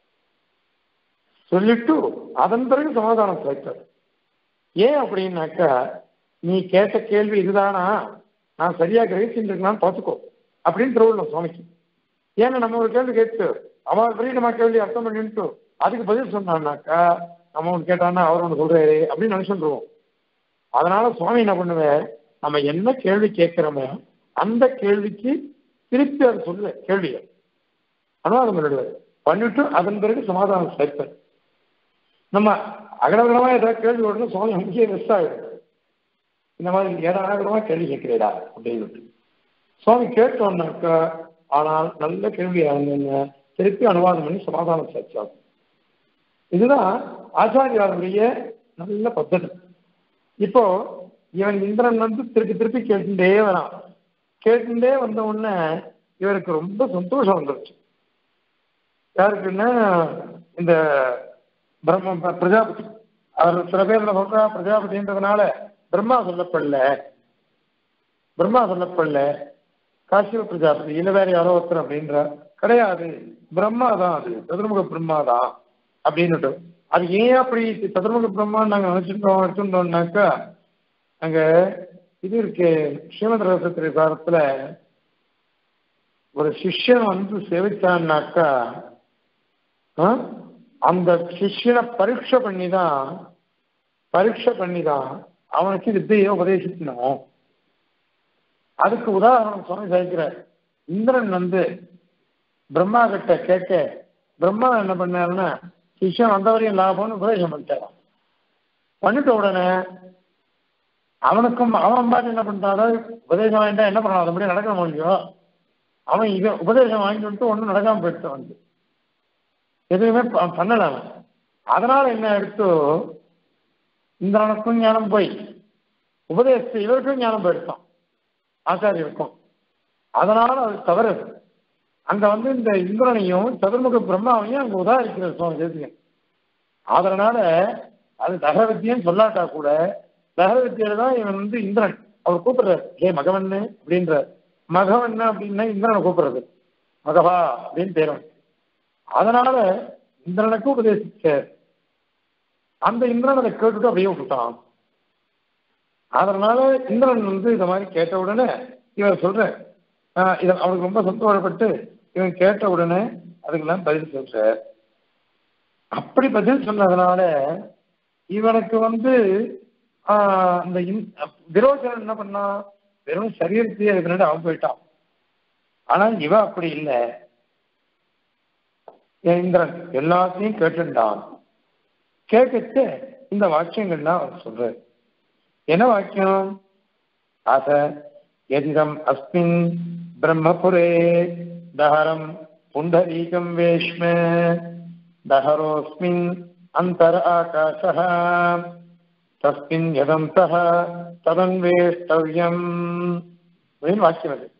சொல்லிட்டு அதன் பிறகு சமாதானம் சாய்த்தார் ஏன் அப்படின்னாக்கா நீ கேட்ட கேள்வி இதுதானா நான் சரியா கிரகிச்சுருக்கலாம்னு பார்த்துக்கோ அப்படின்னு திருவள்ளுவர் சுவாமிக்கு ஏன்னா நம்ம ஒரு கேள்வி கேட்டு அவன் பெரிய நம்ம கேள்வி அர்த்தம் பண்ணிட்டு அதுக்கு பதில் சொன்னான்னாக்கா நம்ம ஒன்று கேட்டான்னா அவர் ஒன்று சொல்றாரு அப்படின்னு நினைச்சுருவோம் அதனால சுவாமி என்ன பண்ணுவேன் நம்ம என்ன கேள்வி கேட்கிறோமோ அந்த கேள்விக்கு திருப்பி அதை சொல்லு கேள்வியை அனுவாதம் பண்ணிடுவார் பண்ணிட்டு அதன் பிறகு சமாதானம் சேர்ப்பார் நம்ம அகடகடமா ஏதாவது கேள்வி உடனே சுவாமி அங்கேயே ரெஸ்ட் ஆகிடும் இந்த மாதிரி ஏடாகடமா கேள்வி கேட்கிறேடா அப்படின்னு சுவாமி கேட்டோம்னாக்கா ஆனால் நல்ல கேள்வியா இருந்தீங்க திருப்பி அனுவாதம் பண்ணி சமாதானம் சேர்த்தாகும் இதுதான் ஆச்சாரியாருடைய நல்ல பద్ధதி இப்போ இவன் இந்திரன் வந்து திருப்பி திருப்பி கேட்டுட்டே வரான் கேட்டுட்டே வந்த உடனே இவருக்கு ரொம்ப சந்தோஷம் வந்துருச்சு யாருக்குன்னா இந்த பிரம்ம பிரஜாபதி அவர் சில பேர்ல சொல்றா பிரஜாபதின்றதுனால பிரம்மா சொல்லப்படல பிரம்மா சொல்லப்படல காசிவ பிரஜாபதி இல்ல வேற யாரோ ஒருத்தர் அப்படின்ற கிடையாது பிரம்மா தான் அது சதுர்முக பிரம்மா தான் அப்படின்னுட்டு அது ஏன் அப்படி சதுர்முக பிரம்மான்னு நாங்க நினைச்சிருந்தோம் எடுத்துட்டோம்னாக்கா அங்க இது இருக்கு ஸ்ரீமத் ரகசிய காலத்துல ஒரு சிஷ்யன் வந்து சேவிச்சான்னாக்கா ஆ, அந்த சிஷ்யனை பரீட்சை பண்ணி தான் பரீட்சை பண்ணி தான் அவனுக்கு வித்தையை உபதேசிக்கணும் அதுக்கு உதாரணம் சுவாமி சாய்க்கிறார் இந்திரன் வந்து பிரம்மா கிட்ட கேட்க பிரம்மா என்ன பண்ணாருன்னா சிஷ்யன் வந்தவரையும் லாபம்னு உபதேசம் பண்ணிட்டாராம் பண்ணிட்ட உடனே அவனுக்கும் அவன் பாட்டு என்ன பண்ணிட்டாரோ உபதேசம் வாங்கிட்டா என்ன பண்ணலாம் அதுபடி நடக்க முடியும் அவன் இவன் உபதேசம் வாங்கிட்டு வந்துட்டு ஒன்றும் நடக்காம போயிட்டு வந்து எதுவுமே ப- பண்ணல அவன் அதனால என்ன எடுத்து இந்திரனுக்கும் ஞானம் போய் உபதேசத்து இவருக்கும் ஞானம் போயிடுச்சான் ஆச்சாரியருக்கும் அதனால அது தவறு அது. அங்க வந்து இந்த இந்திரனையும் சதுர்முக பிரம்மாவையும் அங்க உதாரிக்கிறார் சுவாமி தேசிகன் அதனால அது தகர வித்தியன்னு சொல்லாட்டா கூட தகர வித்தியில தான் இவன் வந்து இந்திரன் அவர் கூப்பிடுறார் ஏ மகவன்னு அப்படின்றார் மகவன்னு அப்படின்னா இந்திரனை கூப்பிடுறது மகவா அப்படின்னு பேரும் அதனால இந்திரனுக்கு உபதேசிச்சார் அந்த இந்திரன் அதை கேட்டுட்டு அப்படியே விட்டுட்டான் அதனால இந்திரன் வந்து இந்த மாதிரி கேட்ட உடனே இவன் சொல்ற இதை அவனுக்கு ரொம்ப சந்தோஷப்பட்டு இவன் கேட்ட உடனே அதுக்கெல்லாம் பதில் சொல்ற அப்படி பதில் சொன்னதுனால இவனுக்கு வந்து ஆஹ் அந்த இந்- விரோச்சனன் என்ன பண்ணா வெறும் சரீரத்தையே இதுனால அவன் போயிட்டான் ஆனா இவ அப்படி இல்லை இந்திரன் எல்லாத்தையும் கேட்டுட்டான் கேட்டுட்டு இந்த வாக்கியங்கள்லாம் அவர் சொல்றாரு என்ன வாக்கியம் ஆச எதிரம் அஸ்மின் பிரம்மபுரே தஹரம் புண்டரீகம் வேஷ்ம தஹரோஸ்மின் அந்தர ஆகாசः தஸ்மின் யதந்தः ததன்வேஷ்டவ்யம் அப்படின்னு வாக்கியம் அது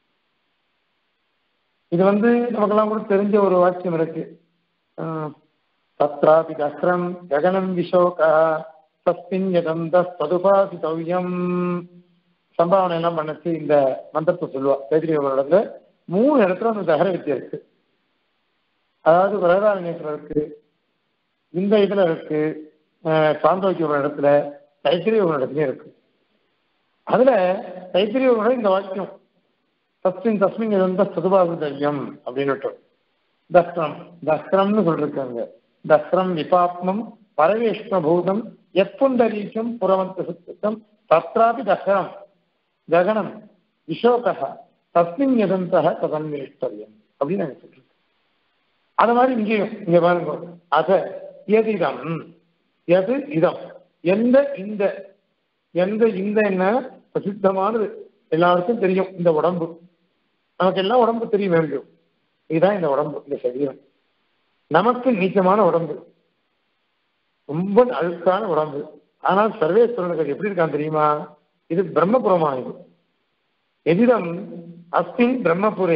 இது வந்து நமக்கெல்லாம் கூட தெரிஞ்ச ஒரு வாக்கியம் இருக்கு ஆஹ், தத்ராபி தஸ்ரம் ககனம் விஷோக தஸ்மின் யதந்த ததுபாசிதவ்யம் சம்பாவனை எல்லாம் பண்ணச்சு இந்த மந்திரத்தை சொல்லுவா பேதிரி ஒரு இடத்துல மூணு இடத்துல அந்த தகர வித்தியை இருக்கு அதாவது பிரதாரண்யத்துல இருக்கு இந்த இதுல இருக்கு ஆஹ், சாந்தோக்கிய ஒரு இடத்துல தைத்திரிய ஒரு இடத்துலயும் இருக்கு அதுல தைத்திரியோட இந்த வாக்கியம் தஸ்மின் தஸ்மின் இருந்த சதுபாகுதல்யம் அப்படின்னுட்டு தஸ்ரம் தஸ்ரம்னு சொல்லிருக்காங்க தஸ்ரம் விபாத்மம் பரவேஷ்ம பூதம் எப்புண்டரீக்கம் புறவந்த சுத்தம் தத்ராபி தஸ்ரம் ககனம் விஷோக தஸ்மின் எதந்தக ததன்வேஷ்டவியம் அப்படின்னு நாங்க சொல்றோம் அது மாதிரி இங்கேயும் இங்க பாருங்க அத எதிடம் எது இதம் எந்த இந்த எந்த இந்த என்ன பிரசித்தமானது எல்லாருக்கும் தெரியும் இந்த உடம்பு நமக்கு எல்லாம் உடம்பு தெரிய வேண்டும் இதுதான் இந்த உடம்பு இந்த சரீரம் நமக்கு நீச்சமான உடம்பு ரொம்ப அழுக்கான உடம்பு ஆனால் சர்வேஸ்வரனுக்கு அது எப்படி இருக்கான் தெரியுமா இது பிரம்மபுரமானது எதிரம் அஸ்மின் பிரம்மபுரே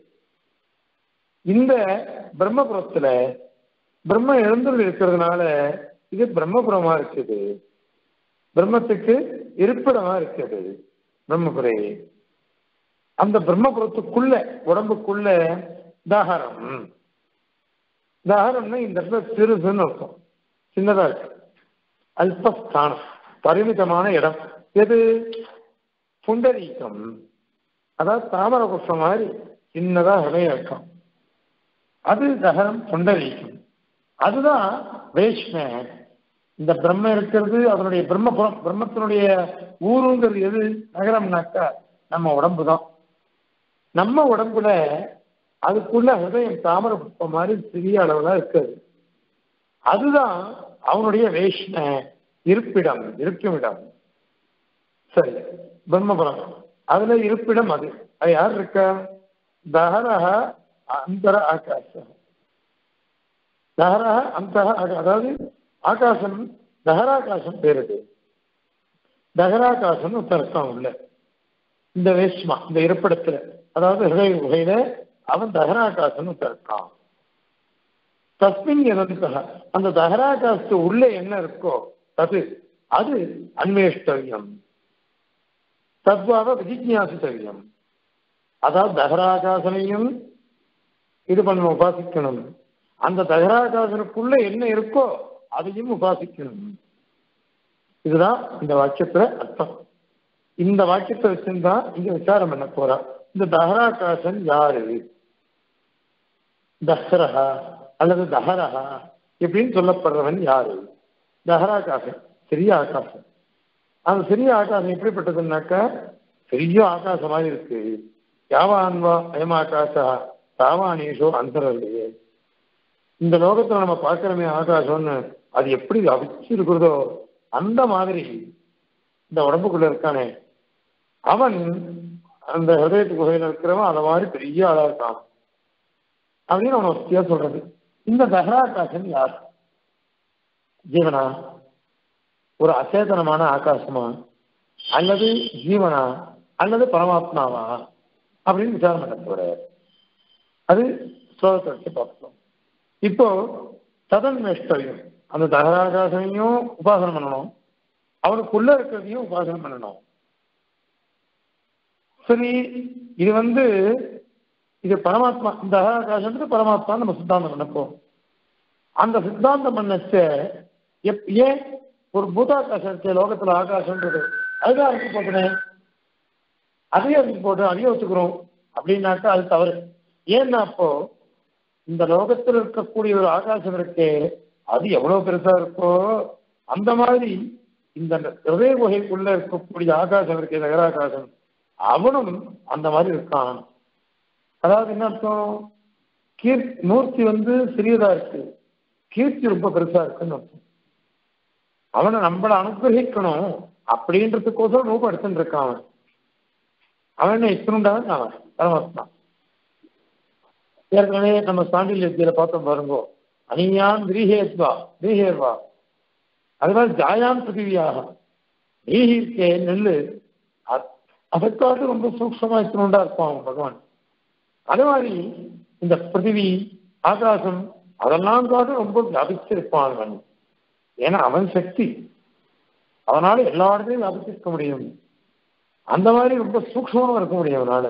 இந்த பிரம்மபுரத்துல பிரம்ம எழுந்துள்ள இருக்கிறதுனால இது பிரம்மபுரமா இருக்குது பிரம்மத்துக்கு இருப்பிடமா இருக்குது பிரம்மபுரே அந்த பிரம்மபுரத்துக்குள்ள உடம்புக்குள்ள தாகரம் தாகரம்னா இந்த இடத்துல சிறுசுன்னு அர்த்தம் சின்னதா இருக்கு அல்பஸ்தானம் பரிமிதமான இடம் எது புண்டரீகம் அதாவது தாமர புஷ்பம் மாதிரி சின்னதா ஹிருதயம் இருக்கும் அது தகரம் புண்டரீகம் அதுதான் வேஷ்ம இந்த பிரம்ம இருக்கிறது அதனுடைய பிரம்மபுரம் பிரம்மத்தினுடைய ஊருங்கிறது எது நகரம்னாக்கா நம்ம உடம்பு தான் நம்ம உடம்புல அதுக்குள்ள ஹிருதயம் தாமர புஷ்பம் மாதிரி சிறிய அளவுல இருக்குது அதுதான் அவனுடைய வேஷ்ம இருப்பிடம் இருக்குமிடம் சரி பிரம்மபுரம் அதுல இருப்பிடம் அது அது யார் இருக்கா தஹரஹ அந்தர ஆகாச தஹரஹ அந்த அதாவது ஆகாசம் தஹராகாசம் பேருது தஹராகாசம் அர்த்தம் உள்ள இந்த வேஷ்மா இந்த இருப்பிடத்துல அதாவது ஹிருதய குகையில அவன் தஹராகாசம் இருக்கான் தஸ்மின் எதற்காக அந்த தஹராகாசத்து உள்ளே என்ன இருக்கோ அது அது அன்வேஷ்டவியம் தத்வாக விஜிஜாசித்தவியம் அதாவது தகராகாசனையும் இது பண்ணணும் உபாசிக்கணும் அந்த தகராகாசனுக்குள்ள என்ன இருக்கோ அதையும் உபாசிக்கணும் இதுதான் இந்த வாக்கியத்துல அர்த்தம் இந்த வாக்கியத்தை வச்சுதான் இங்க விசாரம் பண்ண போறா இந்த தஹராகாசன் யாரு தஹரஹா அல்லது தஹரஹா இப்படின்னு சொல்லப்படுறவன் யாரு தஹராகாசன் சிறிய ஆகாசம் அந்த சிறிய ஆகாசம் எப்படிப்பட்டதுன்னாக்கா பெரிய ஆகாசம் மாதிரி இருக்கு யாவான்வா அயம் ஆகாசா தாவானீஷோ அந்தரல்லையே இந்த லோகத்துல நம்ம பார்க்கிறோமே ஆகாசம்னு அது எப்படி அவிச்சு இருக்கிறதோ அந்த மாதிரி இந்த உடம்புக்குள்ள இருக்கானே அவன் அந்த ஹிருதயத்து குகையில இருக்கிறவன் அதை மாதிரி பெரிய ஆளா இருக்கான் அப்படின்னு அவனை வசதியா சொல்றது இந்த தஹராகாசன் யார் ஜீவனா ஒரு அச்சேதனமான ஆகாசமா அல்லது ஜீவனா அல்லது பரமாத்மாவா அப்படின்னு விசாரம் பண்ண போறார் அது ஸ்லோகத்தை வச்சு பார்ப்போம் இப்போ ததன் நஷ்டவியம் அந்த தகராகாசனையும் உபாசனம் பண்ணணும் அவனுக்குள்ள இருக்கிறதையும் உபாசனம் பண்ணணும் சரி இது வந்து இது பரமாத்மா இந்த அகாசத்துக்கு பரமாத்மா நம்ம சித்தாந்தம் பண்ணப்போம் அந்த சித்தாந்தம் பண்ணச்ச எப் ஏன் ஒரு பூதாகாசம் இருக்கு லோகத்துல ஆகாசம்ன்றது அதுதான் அரைச்சு போட்டுனேன் அதையும் அரைச்சு போட்டு அதையும் வச்சுக்கிறோம் அப்படின்னாக்கா அது தவறு ஏன்னா அப்போ இந்த லோகத்தில் இருக்கக்கூடிய ஒரு ஆகாசம் இருக்கே அது எவ்வளவு பெருசா இருக்கோ அந்த மாதிரி இந்த ஹிருதய குகைக்குள்ள இருக்கக்கூடிய ஆகாசம் இருக்கு நகராகாசம் அவனும் அந்த மாதிரி இருக்கான் அதாவது என்ன அர்த்தம் கீர் மூர்த்தி வந்து சிறியதா இருக்கு கீர்த்தி ரொம்ப பெருசா இருக்குன்னு அர்த்தம் அவனை நம்மளை அனுகிரகிக்கணும் அப்படின்றதுக்கோசரம் ரூபம் எடுத்துட்டு இருக்கான் அவன் அவன் என்ன இத்தனுண்டான் அவன் பரமாத்மா ஏற்கனவே நம்ம சாண்டில்யத்தில பார்த்தோம் பாருங்க அனியான் விரீஹேத்வா விரீஹேர்வா அது மாதிரி ஜாயான் பிருத்திவியாக நீஹி இருக்கே நெல்லு அதற்காக ரொம்ப சூக்ஷமா இத்தனுண்டா இருப்பான் அவன் பகவான் அதே மாதிரி இந்த பிருத்திவி ஆகாசம் அதெல்லாம் காட்டு ரொம்ப வியாபிச்சிருப்பான் அவன் ஏன்னா அவன் சக்தி அவனால எல்லா இடத்தையும் வியாபிச்சிருக்க முடியும் அந்த மாதிரி ரொம்ப சூக்ஷமா இருக்க முடியும் அவனால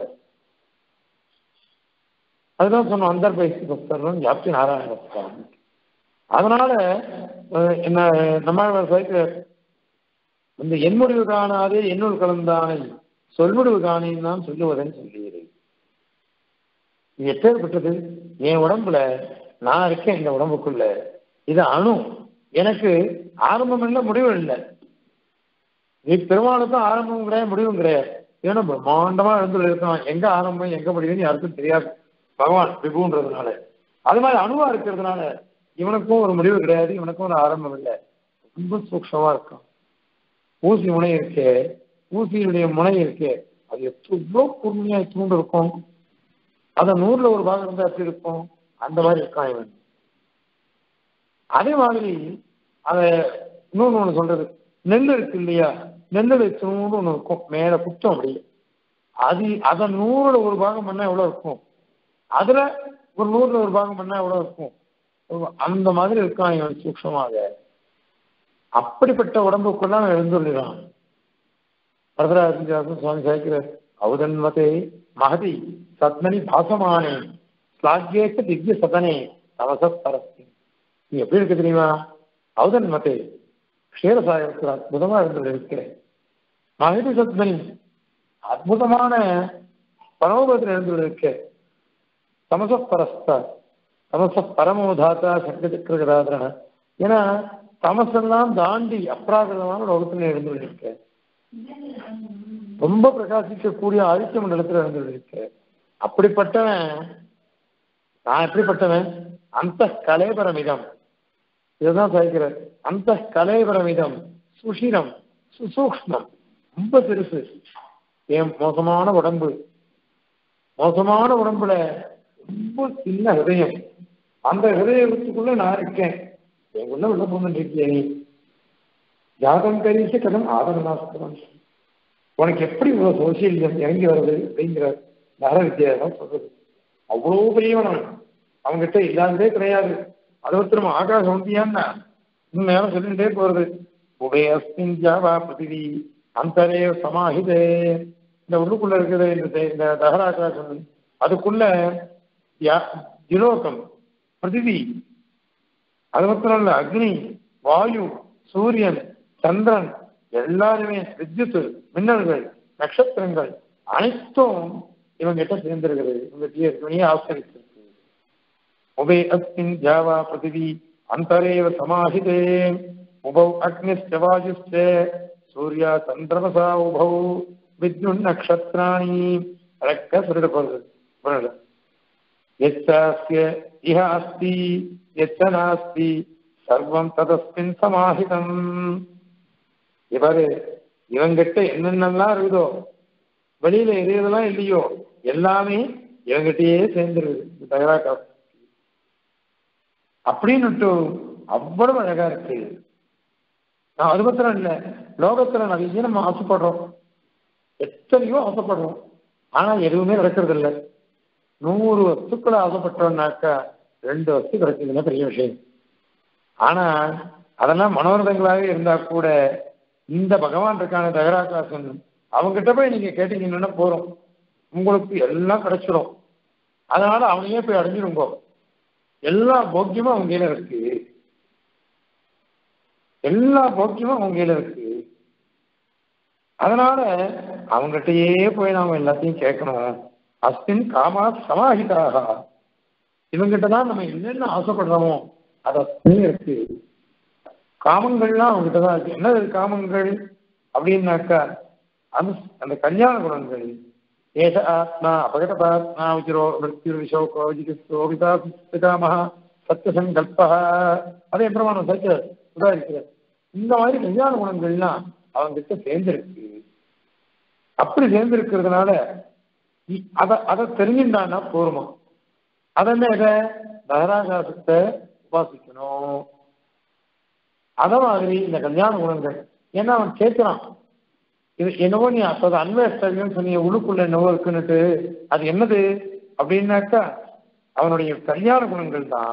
அதுதான் சொன்னோம் அந்தர்பைசி பக்தர்கள் வியாப்தி நாராயண பக்தர் அதனால என்ன நம்ம சேர்க்கிற இந்த என்முடிவு காணாதே என்னுள் கலந்தானை சொல்முடிவு காணின்னு தான் சொல்லுவதன் சொல்லுகிறேன் இது எப்பேற்பட்டது என் உடம்புல நான் இருக்கேன் இந்த உடம்புக்குள்ள இது அணு எனக்கு ஆரம்பம் இல்லை முடிவு இல்லை நீ பெருமாளுக்கும் ஆரம்பமும் கிடையாது முடிவும் கிடையாது ஏன்னா பிரம்மாண்டமா எழுந்து இருக்கான் எங்க ஆரம்பம் எங்க முடிவுன்னு யாருக்கும் தெரியாது பகவான் விபுன்றதுனால அது மாதிரி அணுவா இருக்கிறதுனால இவனுக்கும் ஒரு முடிவு கிடையாது இவனுக்கும் ஒரு ஆரம்பம் இல்லை ரொம்ப சூக்ஷமா இருக்கான் ஊசி முனை இருக்கே ஊசியினுடைய முனை இருக்கே அது எவ்வளோ கூர்மையா தூண்டு இருக்கும் அதை நூறுல ஒரு பாகம் இருந்தா எப்படி இருக்கும் அந்த மாதிரி இருக்கான் இவன் அதே மாதிரி அதை இன்னொன்று ஒன்று சொல்றது நெல் இருக்கு இல்லையா நெல்லில் வச்சோன்னு ஒன்று இருக்கும் மேலே குத்தம் அப்படியே அது அதை நூறுல ஒரு பாகம் பண்ணா எவ்வளோ இருக்கும் அதுல ஒரு நூறுல ஒரு பாகம் பண்ணா எவ்வளோ இருக்கும் அந்த மாதிரி இருக்கான் இவன் சூக்ஷமாக அப்படிப்பட்ட உடம்புக்குள்ள அவன் எழுந்துள்ளான் வரதராஜன் சுவாமி சேர்க்கிறார் அவுதன்வதே மகதி சத்மனி பாசமானே ஸ்லாகியேச்ச திவ்ய சதனே தவச பரஸ்தி நீ எப்படி இருக்கு தெரியுமா அவுதன் மதே க்ஷேரசாயத்தில் அற்புதமா இருந்தது இருக்கிறேன் மகிதி சத்மனி அற்புதமான பரமபத்தில் இருந்தது இருக்க தமச பரஸ்த தமச பரமோதாத்தா சக்தி சக்கரகராதன ஏன்னா தமசெல்லாம் தாண்டி அப்ராகிருதமான லோகத்தில் எழுந்து இருக்க ரொம்ப பிரகாசிக்கக்கூடிய ஆதித்ய மண்டலத்தில் எழுந்து இருக்க அப்படிப்பட்டவன் நான் எப்படிப்பட்டவன் அந்த கலைபரமிதம் இதுதான் சாய்க்கிறார் அந்த கலைபரமிதம் சுஷிரம் சுசூக்ஷ்மம் ரொம்ப பெருசு என் மோசமான உடம்பு மோசமான உடம்புல ரொம்ப சின்ன ஹிருதயம் அந்த ஹிருதயத்துக்குள்ள நான் இருக்கேன் எங்குள்ள உள்ள போன்னு இருக்கிய நீ ஜாதம் கரீச கதம் ஆதரநாஸ்தவன் உனக்கு எப்படி இவ்வளவு சோசியலிசம் இறங்கி வருது அப்படிங்கிற நர வித்யாதான் சொல்றது அவ்வளோ பெரியவன் அவன் அவன்கிட்ட இல்லாததே கிடையாது அது ஒருத்தரும் ஆகாசம் வந்தியான்னா இன்னும் நேரம் சொல்லிட்டே போறது உபயஸ்மின் ஜாவா பிருத்திவி அந்தரே சமாஹிதே இந்த உள்ளுக்குள்ள இருக்குது இந்த இந்த தகராகாசம் அதுக்குள்ள திலோகம் பிருத்திவி அது மாத்திரம் இல்ல அக்னி வாயு சூரியன் சந்திரன் எல்லாருமே வித்யுத் மின்னல்கள் நட்சத்திரங்கள் அனைத்தும் இவங்கிட்ட சேர்ந்திருக்கிறது இவங்க இவனையே ஆசிரியிருக்கு உபே அஸ்மின் ஜாவா பிருத்திவி அந்தரேவ சமாஹிதே உபௌ அக்னிஸ்ட வாயுஸ்ட சூர்யா சந்திரமசா உபௌ வித்யுன் நக்ஷத்ராணி அழக்க சொல்லிட்டு போறது यच्चास्य इह अस्ति यच्च नास्ति சர்வம் ததஸ்மின் சமாஹிதம் இவரு இவங்கிட்ட என்னென்னலாம் இருக்குதோ வெளியில எது எதெல்லாம் இல்லையோ எல்லாமே இவங்கிட்டயே சேர்ந்துருது தகராக்கா அப்படின்னுட்டு அவ்வளவு அழகா இருக்கு நான் அது மாத்திரம் இல்லை லோகத்துல நிறைய நம்ம ஆசைப்படுறோம் எத்தனையோ ஆசைப்படுறோம் ஆனா எதுவுமே நடக்கிறது இல்லை நூறு வஸ்துக்களை ஆசைப்பட்டோம்னாக்கா ரெண்டு வஸ்து கிடைச்சதுன்னா பெரிய விஷயம் ஆனா அதெல்லாம் மனோரதங்களாக இருந்தா கூட இந்த பகவான் இருக்கான தகராகாசன் அவங்ககிட்ட போய் நீங்க கேட்டீங்கன்னா போறோம் உங்களுக்கு எல்லாம் கிடைச்சிடும் அதனால அவனையே போய் அடைஞ்சிருங்கோ எல்லா போக்கியமும் அவங்க கையில இருக்கு எல்லா போக்கியமும் அவங்க கையில இருக்கு அதனால அவங்ககிட்டயே போய் நாம எல்லாத்தையும் கேட்கணும் அஸ்மின் காமா சமாஹிதாக இவங்கிட்ட தான் நம்ம என்னென்ன ஆசைப்படுறோமோ அது அப்படியே இருக்கு காமங்கள்லாம் அவங்ககிட்ட தான் இருக்கு என்னது காமங்கள் அப்படின்னாக்கா அந்த அந்த கல்யாண குணங்கள் ஏஷ ஆத்மா அபகதாத்மா விசிரோ மிருத்யுர் விஷோகோ விஜிகிஸ்தோ விதா பிதாமஹ சத்தியசங்கல்பா அதே பிரமாணம் சத்திய உதாரிக்கிறார் இந்த மாதிரி கல்யாண குணங்கள்லாம் அவங்கிட்ட சேர்ந்திருக்கு அப்படி சேர்ந்திருக்கிறதுனால இ- அத அதை தெரிஞ்சுட்டான்னா போருமா அதென்ன இதை பகராகாசத்தை உபாசிக்கணும் அத மாதிரி இந்த கல்யாண குணங்கள் ஏன்னா அவன் கேட்கிறான் இது என்னவோ நீ அப்போ அன்வேஸ்டர்னு சொன்னீங்க உள்ளுக்குள்ள என்னவோ இருக்குன்னுட்டு அது என்னது அப்படின்னாக்கா அவனுடைய கல்யாண குணங்கள் தான்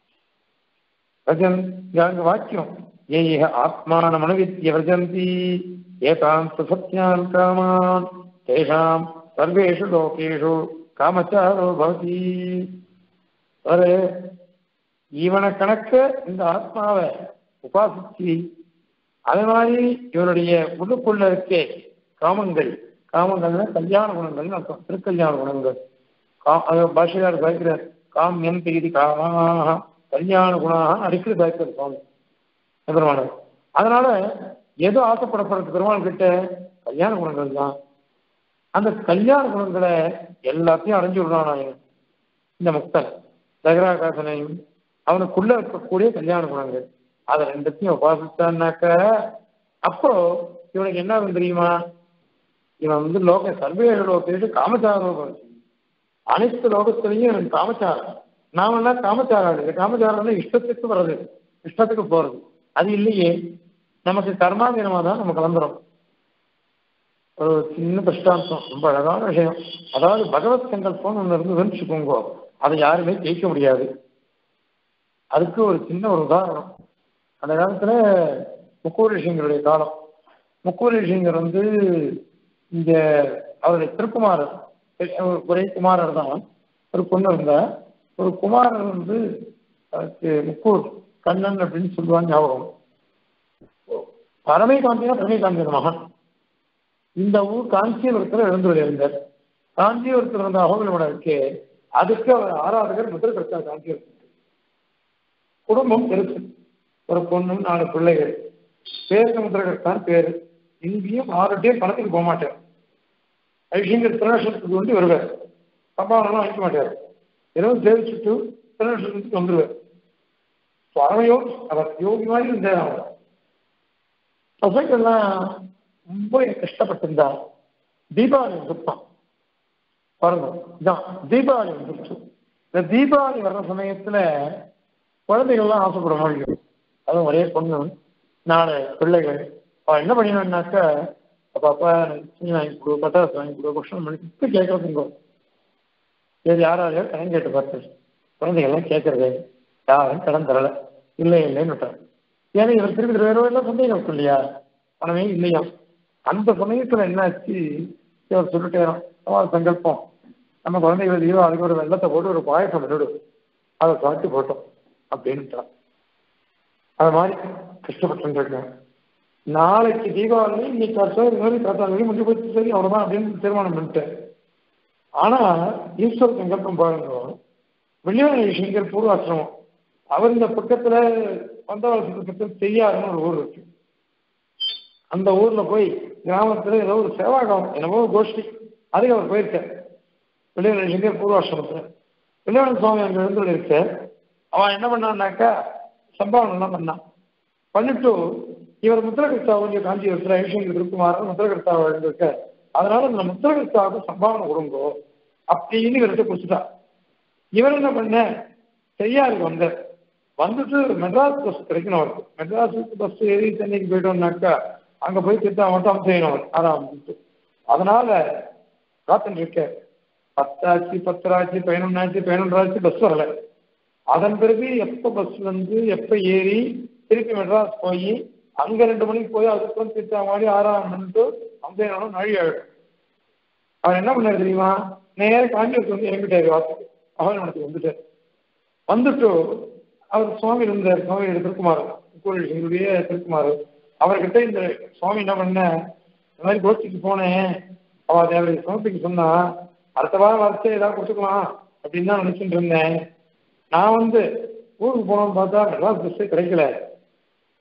ரஜன் அங்க வாக்கியம் ஏக ஆத்மான மனவித்ய விரஜந்தி ஏதாம் சத்யான் காமான் தேஷாம் சர்வேஷு லோகேஷு காமச்சாரோ பவதி ஒரு இவனை கணக்க இந்த ஆத்மாவை உபாசிச்சு அதே மாதிரி இவருடைய உள்ளுக்குள்ள இருக்கே காமங்கள் காமங்கள்னா கல்யாண குணங்கள் அர்த்தம் திருக்கல்யாண குணங்கள் கா அது பாஷையார் சாய்க்கிறார் காமியம் தீதி காமாக கல்யாண குணாக அடிக்கடி சாய்க்கிறார் சுவாமி பெருமாள் அதனால எது ஆசைப்படப்படுறது பெருமாள் கிட்ட கல்யாண குணங்கள் தான் அந்த கல்யாண குணங்களை எல்லாத்தையும் அடைஞ்சு விடுறான் அவன் இந்த முக்தன் தகராகாசனையும் அவனுக்குள்ள இருக்கக்கூடிய கல்யாண குணங்கள் அதை ரெண்டுத்தையும் உபாசித்தான்னாக்க அப்போ இவனுக்கு என்ன ஆகும் தெரியுமா இவன் வந்து லோக சர்வேக லோகேஷு காமச்சாரம் அனைத்து லோகத்திலையும் எனக்கு காமச்சாரம் நாமெல்லாம் காமச்சாரம் இல்லை காமச்சாரம்னா இஷ்டத்துக்கு வர்றது இஷ்டத்துக்கு போறது அது இல்லையே நமக்கு கர்மாதீனமா தான் நம்ம கிளம்புறோம் ஒரு சின்ன பிரஷ்டாந்தம் ரொம்ப அழகான விஷயம் அதாவது பகவத் சங்கல்பம் ஒன்று இருந்து வச்சுக்கோங்க அதை யாருமே ஜெயிக்க முடியாது அதுக்கு ஒரு சின்ன ஒரு உதாரணம் அந்த காலத்துல முக்கூர் ரிஷிங்களுடைய காலம் முக்கூர் ரிஷிங்கர் வந்து இங்க அவருடைய திருக்குமாரர் ஒரு- ஒரே குமாரர் தான் ஒரு பொண்ணு இருந்தா ஒரு குமாரர் வந்து அதுக்கு முக்கூர் கண்ணன் அப்படின்னு சொல்லுவாங்க ஞாபகம் பரமைகாந்தியா பரமைகாந்தியன் மகன் இந்த ஊர் காஞ்சிபுரத்தில் எழுந்து இருந்தார் காஞ்சிபுரத்தில் இருந்த அகோபிலமடம் இருக்கே அதுக்கு அவர் ஆராதகர் முதல் கருத்தார் காஞ்சிபுரத்துக்கு குடும்பம் பெருசு ஒரு பொண்ணு நாலு பிள்ளைகள் பேருக்கு முத்திரகர்த்தான் பேரு இங்கேயும் ஆறுட்டையும் பணத்துக்கு போக மாட்டார் ஐஷிங்கர் திருநட்சத்திரத்துக்கு வந்து வருவார் சம்பாவனெல்லாம் வாங்கிக்க மாட்டார் இரவு சேவிச்சுட்டு திருநட்சத்திரத்துக்கு வந்துருவார் பரமயோகி அவர் யோகி மாதிரி இருந்தார் அவர் பசங்கள்லாம் ரொம்ப கஷ்டப்பட்டிருந்தா தீபாவளி வந்துருப்பான் பாருங்க இதான் தீபாவளி வந்துருச்சு இந்த தீபாவளி வர்ற சமயத்துல குழந்தைகள்லாம் ஆசைப்பட முடியும் அதுவும் ஒரே பொண்ணு நாலு பிள்ளைகள் அவள் என்ன பண்ணினான்னாக்கா அப்பா அப்பா சின்ன வாங்கி கொடு பட்டாசு வாங்கி கொடு கொஷன் பண்ணி இப்போ கேட்கறதுங்க சரி யாராலையோ கடன் கேட்டு பார்த்து குழந்தைகள்லாம் கேட்கறது யாரும் கடன் தரல இல்லை இல்லைன்னு விட்டார் ஏன்னா இவர் திருப்பி வேற எல்லாம் சந்தேகம் இருக்கும் இல்லையா பணமே இல்லையா அந்த சமயத்துல என்னாச்சு இவர் சொல்லிட்டேறோம் அவன் சங்கல்பம் நம்ம குழந்தைகள் ஐயோ அதுக்கு ஒரு வெள்ளத்தை போட்டு ஒரு பாயசம் விடு அதை சாப்பிட்டு போட்டோம் அப்படின்ட்டான் அது மாதிரி கஷ்டப்பட்டு இருக்கேன் நாளைக்கு தீபாவளி இன்னைக்கு வருஷம் இது மாதிரி பத்தாம் முடிஞ்சு போச்சு சரி அவ்வளவுதான் அப்படின்னு தீர்மானம் பண்ணிட்டேன் ஆனா ஈஸ்வர சங்கல்பம் பாருங்க வெளியான விஷயங்கள் பூர்வாசிரமம் அவர் இந்த பக்கத்துல பந்தவாசி பக்கத்தில் செய்யாருன்னு ஒரு ஊர் இருக்கு அந்த ஊர்ல போய் கிராமத்துல ஏதோ ஒரு சேவாகம் என்னவோ ஒரு கோஷ்டி அதுக்கு அவர் போயிருக்கார் வெளியான விஷயங்கள் பூர்வாசிரமத்துல வெளியான சுவாமி அங்க எழுந்து இருக்க அவன் என்ன பண்ணான்னாக்கா சம்பாவனை எல்லாம் பண்ணான் பண்ணிட்டு இவர் முத்திரகிருஷ்ணாவுடைய காஞ்சிபுரத்தில் ஐஷங்கர் இருக்குமாறு முத்திரகிருஷ்ணாவை எழுந்திருக்க அதனால இந்த முத்திரகிருஷ்ணாவுக்கு சம்பாவனை கொடுங்கோ அப்படின்னு இவர்கிட்ட கொடுத்துட்டா இவர் என்ன பண்ண செய்யாருக்கு வந்த வந்துட்டு மெட்ராஸ் பஸ் கிடைக்கணும் அவருக்கு மெட்ராஸுக்கு பஸ் ஏறி சென்னைக்கு போயிட்டோம்னாக்கா அங்க போய் திட்டா மட்டும் செய்யணும் அவர் அதான் அதனால காத்துட்டு இருக்க பத்தாச்சு பத்தராச்சு பதினொன்னாச்சு பதினொன்றாச்சு பஸ் வரல அதன் பிறகு எப்ப பஸ் வந்து எப்ப ஏறி திருப்பி மெட்ராஸ் போய் அங்க ரெண்டு மணிக்கு போய் அதுக்கும் திட்டா மாதிரி ஆறாம் மணிட்டு அந்த நாளும் நழி ஆயிடும் அவர் என்ன பண்ணாரு தெரியுமா நேர காஞ்சிபுரத்து வந்து இறங்கிட்டாரு வாசத்துக்கு அகலமனத்துக்கு வந்துட்டார் வந்துட்டு அவர் சுவாமி இருந்தார் சுவாமி திருக்குமார் கோயில் எங்களுடைய திருக்குமார் அவர்கிட்ட இந்த சுவாமி என்ன பண்ண இந்த மாதிரி கோஷ்டிக்கு போனேன் அவ தேவடைய சமர்ப்பிக்க சொன்னா அடுத்த வாரம் வரைச்சே ஏதாவது கொடுத்துக்கலாம் அப்படின்னு தான் நினைச்சிட்டு இருந்தேன் நான் வந்து ஊருக்கு போனோம்னு பார்த்தா மெட்ராஸ் பஸ்ஸே கிடைக்கல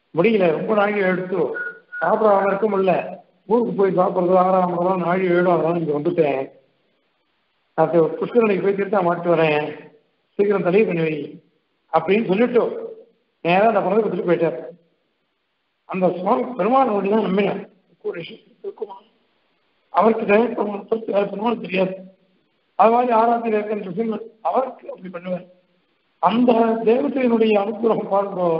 முடியல ரொம்ப நாழி எடுத்து சாப்பிடாம இருக்க முடியல ஊருக்கு போய் சாப்பிட்றது ஆறாம் முதலாம் நாழி ஏழும் அதெல்லாம் இங்கே வந்துட்டேன் நான் புஷ்கரணிக்கு போய் திருத்தா மாட்டு வரேன் சீக்கிரம் தலையை பண்ணி வை அப்படின்னு சொல்லிட்டு நேராக அந்த பணத்தை கொடுத்துட்டு போயிட்டார் அந்த சுவாமி பெருமாள் ஒன்று தான் நம்பினேன் இருக்குமா அவருக்கு பெருமாள் பெருமாள் தெரியாது அது மாதிரி ஆராத்தியில் இருக்கின்ற சிம்மன் அவருக்கு அப்படி பண்ணுவார் அந்த தேவதையினுடைய அனுகிரகம் பாருங்கோ